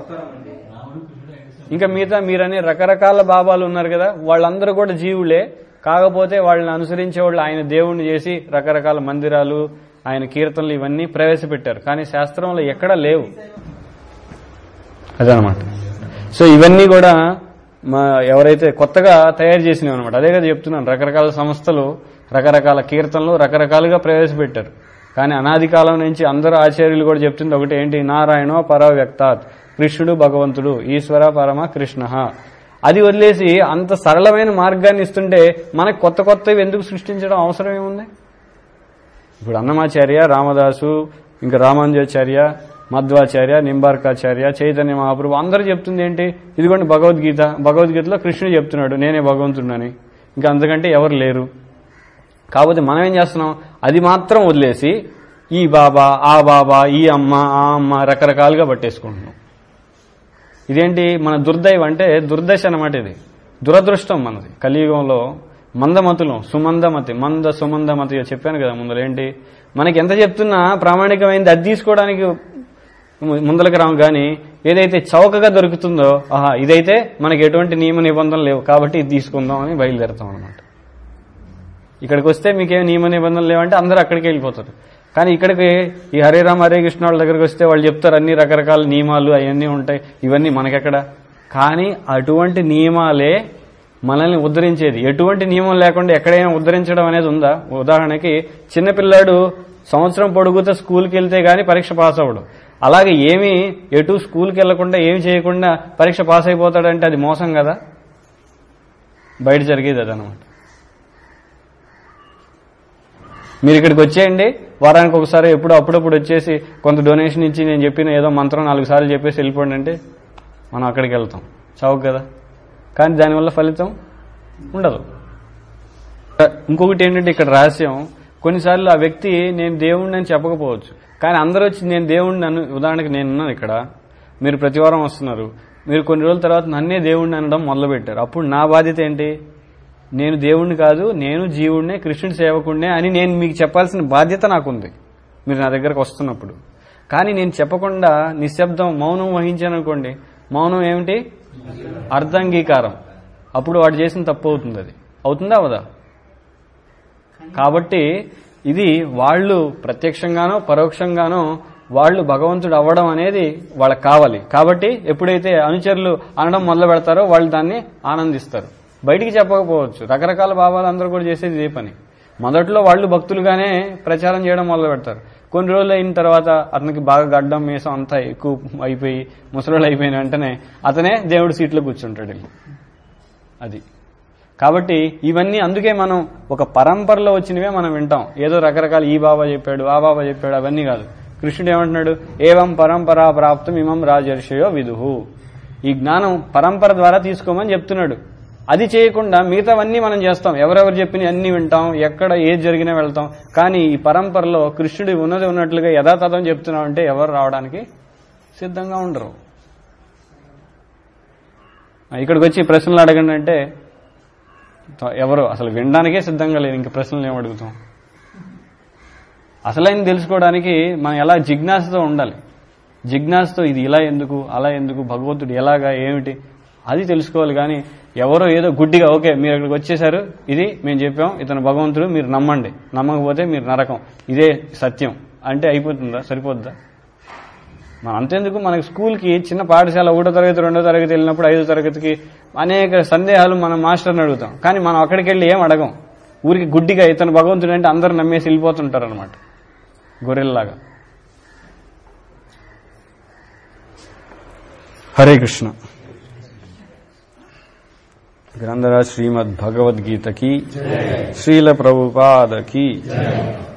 ఇంకా మిగతా మీరనే రకరకాల బాబాలు ఉన్నారు కదా వాళ్ళందరూ కూడా జీవులే కాకపోతే వాళ్ళని అనుసరించే వాళ్ళు ఆయన దేవుణ్ణి చేసి రకరకాల మందిరాలు ఆయన కీర్తనలు ఇవన్నీ ప్రవేశపెట్టారు కానీ శాస్త్రంలో ఎక్కడా లేవు అదనమాట సో ఇవన్నీ కూడా మా ఎవరైతే కొత్తగా తయారు చేసినవి అనమాట అదే కదా చెప్తున్నాను రకరకాల సంస్థలు రకరకాల కీర్తనలు రకరకాలుగా ప్రవేశపెట్టారు కానీ అనాది కాలం నుంచి అందరూ ఆచార్యులు కూడా చెప్తుంది ఒకటి ఏంటి నారాయణో పర వ్యక్తాత్ కృష్ణుడు భగవంతుడు ఈశ్వర పరమ కృష్ణ అది వదిలేసి అంత సరళమైన మార్గాన్ని ఇస్తుంటే మనకు కొత్త కొత్తవి ఎందుకు సృష్టించడం అవసరం ఏముంది ఇప్పుడు అన్నమాచార్య రామదాసు ఇంకా రామానుజాచార్య మధ్వాచార్య నింబార్కాచార్య చైతన్య మహాప్రభు అందరూ చెప్తుంది ఏంటి ఇదిగోండి భగవద్గీత భగవద్గీతలో కృష్ణుడు చెప్తున్నాడు నేనే భగవంతుడినని ఇంకా అంతకంటే ఎవరు లేరు కాకపోతే మనం ఏం చేస్తున్నాం అది మాత్రం వదిలేసి ఈ బాబా ఆ బాబా ఈ అమ్మ ఆ అమ్మ రకరకాలుగా పట్టేసుకుంటున్నాం ఇదేంటి మన దుర్దైవం అంటే దుర్దశ అనమాట ఇది దురదృష్టం మనది కలియుగంలో మందమతులం సుమందమతి మంద సుమందమతి చెప్పాను కదా ముందర ఏంటి మనకి ఎంత చెప్తున్నా ప్రామాణికమైంది అది తీసుకోవడానికి ము- ముందలకు రాము కానీ ఏదైతే చౌకగా దొరుకుతుందో ఆహా ఇదైతే మనకి ఎటువంటి నియమ నిబంధనలు లేవు కాబట్టి ఇది తీసుకుందాం అని బయలుదేరుతాం అనమాట ఇక్కడికి వస్తే మీకేం నియమ నిబంధనలు లేవంటే అందరూ అక్కడికి వెళ్ళిపోతారు కానీ ఇక్కడికి ఈ హరే రామ్ హరే కృష్ణ వాళ్ళ దగ్గరికి వస్తే వాళ్ళు చెప్తారు అన్ని రకరకాల నియమాలు అవన్నీ ఉంటాయి ఇవన్నీ మనకెక్కడ కానీ అటువంటి నియమాలే మనల్ని ఉద్ధరించేది ఎటువంటి నియమం లేకుండా ఎక్కడైనా ఉద్ధరించడం అనేది ఉందా ఉదాహరణకి చిన్నపిల్లాడు సంవత్సరం పొడుగుతో స్కూల్కి వెళ్తే గానీ పరీక్ష పాస్ అవ్వడు అలాగే ఏమీ ఎటు స్కూల్కి వెళ్లకుండా ఏమి చేయకుండా పరీక్ష పాస్ అయిపోతాడంటే అది మోసం కదా బయట జరిగేది అదనమాట మీరు ఇక్కడికి వచ్చేయండి వారానికి ఒకసారి ఎప్పుడు అప్పుడప్పుడు వచ్చేసి కొంత డొనేషన్ ఇచ్చి నేను చెప్పిన ఏదో మంత్రం నాలుగు సార్లు చెప్పేసి వెళ్ళిపోండి అంటే మనం అక్కడికి వెళ్తాం చౌక కదా కానీ దానివల్ల ఫలితం ఉండదు ఇంకొకటి ఏంటంటే ఇక్కడ రహస్యం కొన్నిసార్లు ఆ వ్యక్తి నేను దేవుణ్ణి అని చెప్పకపోవచ్చు కానీ అందరూ వచ్చి నేను దేవుణ్ణి అను ఉదాహరణకి నేను ఉన్నాను ఇక్కడ మీరు ప్రతివారం వస్తున్నారు మీరు కొన్ని రోజుల తర్వాత నన్నే దేవుణ్ణి అనడం మొదలుపెట్టారు అప్పుడు నా బాధ్యత ఏంటి నేను దేవుణ్ణి కాదు నేను జీవుణ్ణే కృష్ణుడి సేవకుణ్ణే అని నేను మీకు చెప్పాల్సిన బాధ్యత నాకుంది మీరు నా దగ్గరకు వస్తున్నప్పుడు కానీ నేను చెప్పకుండా నిశ్శబ్దం మౌనం వహించాను అనుకోండి మౌనం ఏమిటి అర్ధాంగీకారం అప్పుడు వాడు చేసిన తప్పు అవుతుంది అది అవుతుందా అవదా కాబట్టి ఇది వాళ్ళు ప్రత్యక్షంగానో పరోక్షంగానో వాళ్ళు భగవంతుడు అవ్వడం అనేది వాళ్ళకి కావాలి కాబట్టి ఎప్పుడైతే అనుచరులు అనడం మొదలు పెడతారో వాళ్ళు దాన్ని ఆనందిస్తారు బయటికి చెప్పకపోవచ్చు రకరకాల భావాలు అందరూ కూడా చేసేది ఇదే పని మొదట్లో వాళ్ళు భక్తులుగానే ప్రచారం చేయడం మొదలు పెడతారు కొన్ని రోజులు అయిన తర్వాత అతనికి బాగా గడ్డం మీసం అంతా ఎక్కువ అయిపోయి ముసలోళ్ళు అయిపోయిన వెంటనే అతనే దేవుడి సీట్లో కూర్చుంటాడు వెళ్ళి అది కాబట్టి ఇవన్నీ అందుకే మనం ఒక పరంపరలో వచ్చినవే మనం వింటాం ఏదో రకరకాల ఈ బాబా చెప్పాడు ఆ బాబా చెప్పాడు అవన్నీ కాదు కృష్ణుడు ఏమంటున్నాడు ఏవం పరంపరా ప్రాప్తం ఇమం రాజర్షయో విదుహు ఈ జ్ఞానం పరంపర ద్వారా తీసుకోమని చెప్తున్నాడు అది చేయకుండా మిగతావన్నీ మనం చేస్తాం ఎవరెవరు చెప్పిన అన్ని వింటాం ఎక్కడ ఏది జరిగినా వెళ్తాం కానీ ఈ పరంపరలో కృష్ణుడు ఉన్నది ఉన్నట్లుగా యథాతథం చెప్తున్నాం అంటే ఎవరు రావడానికి సిద్ధంగా ఉండరు ఆ, ఇక్కడికి వచ్చి ప్రశ్నలు అడగండి అంటే త- ఎవరు అసలు వినడానికే సిద్ధంగా లేదు ఇంక ప్రశ్నలు ఏం అడుగుతాం అసలైన తెలుసుకోవడానికి మనం ఎలా జిజ్ఞాసతో ఉండాలి జిజ్ఞాసతో ఇది ఇలా ఎందుకు అలా ఎందుకు భగవంతుడు ఎలాగా ఏమిటి అది తెలుసుకోవాలి కానీ ఎవరో ఏదో గుడ్డిగా ఓకే మీరు ఇక్కడికి వచ్చేసారు ఇది మేము చెప్పాం ఇతను భగవంతుడు మీరు నమ్మండి నమ్మకపోతే మీరు నరకం ఇదే సత్యం అంటే అయిపోతుందా సరిపోద్దా మన అంతెందుకు మనకి స్కూల్కి చిన్న పాఠశాల ఒకటో తరగతి రెండో తరగతి వెళ్ళినప్పుడు ఐదో తరగతికి అనేక సందేహాలు మనం మాస్టర్ని అడుగుతాం కానీ మనం అక్కడికి వెళ్ళి ఏం అడగం ఊరికి గుడ్డిగా ఇతను భగవంతుడు అంటే అందరు నమ్మేసి వెళ్ళిపోతుంటారు అనమాట గొర్రెల్లాగా హరే కృష్ణ గ్రంథరాజ్ శ్రీమద్ భగవద్గీతకి శ్రీల ప్రభుపాదకి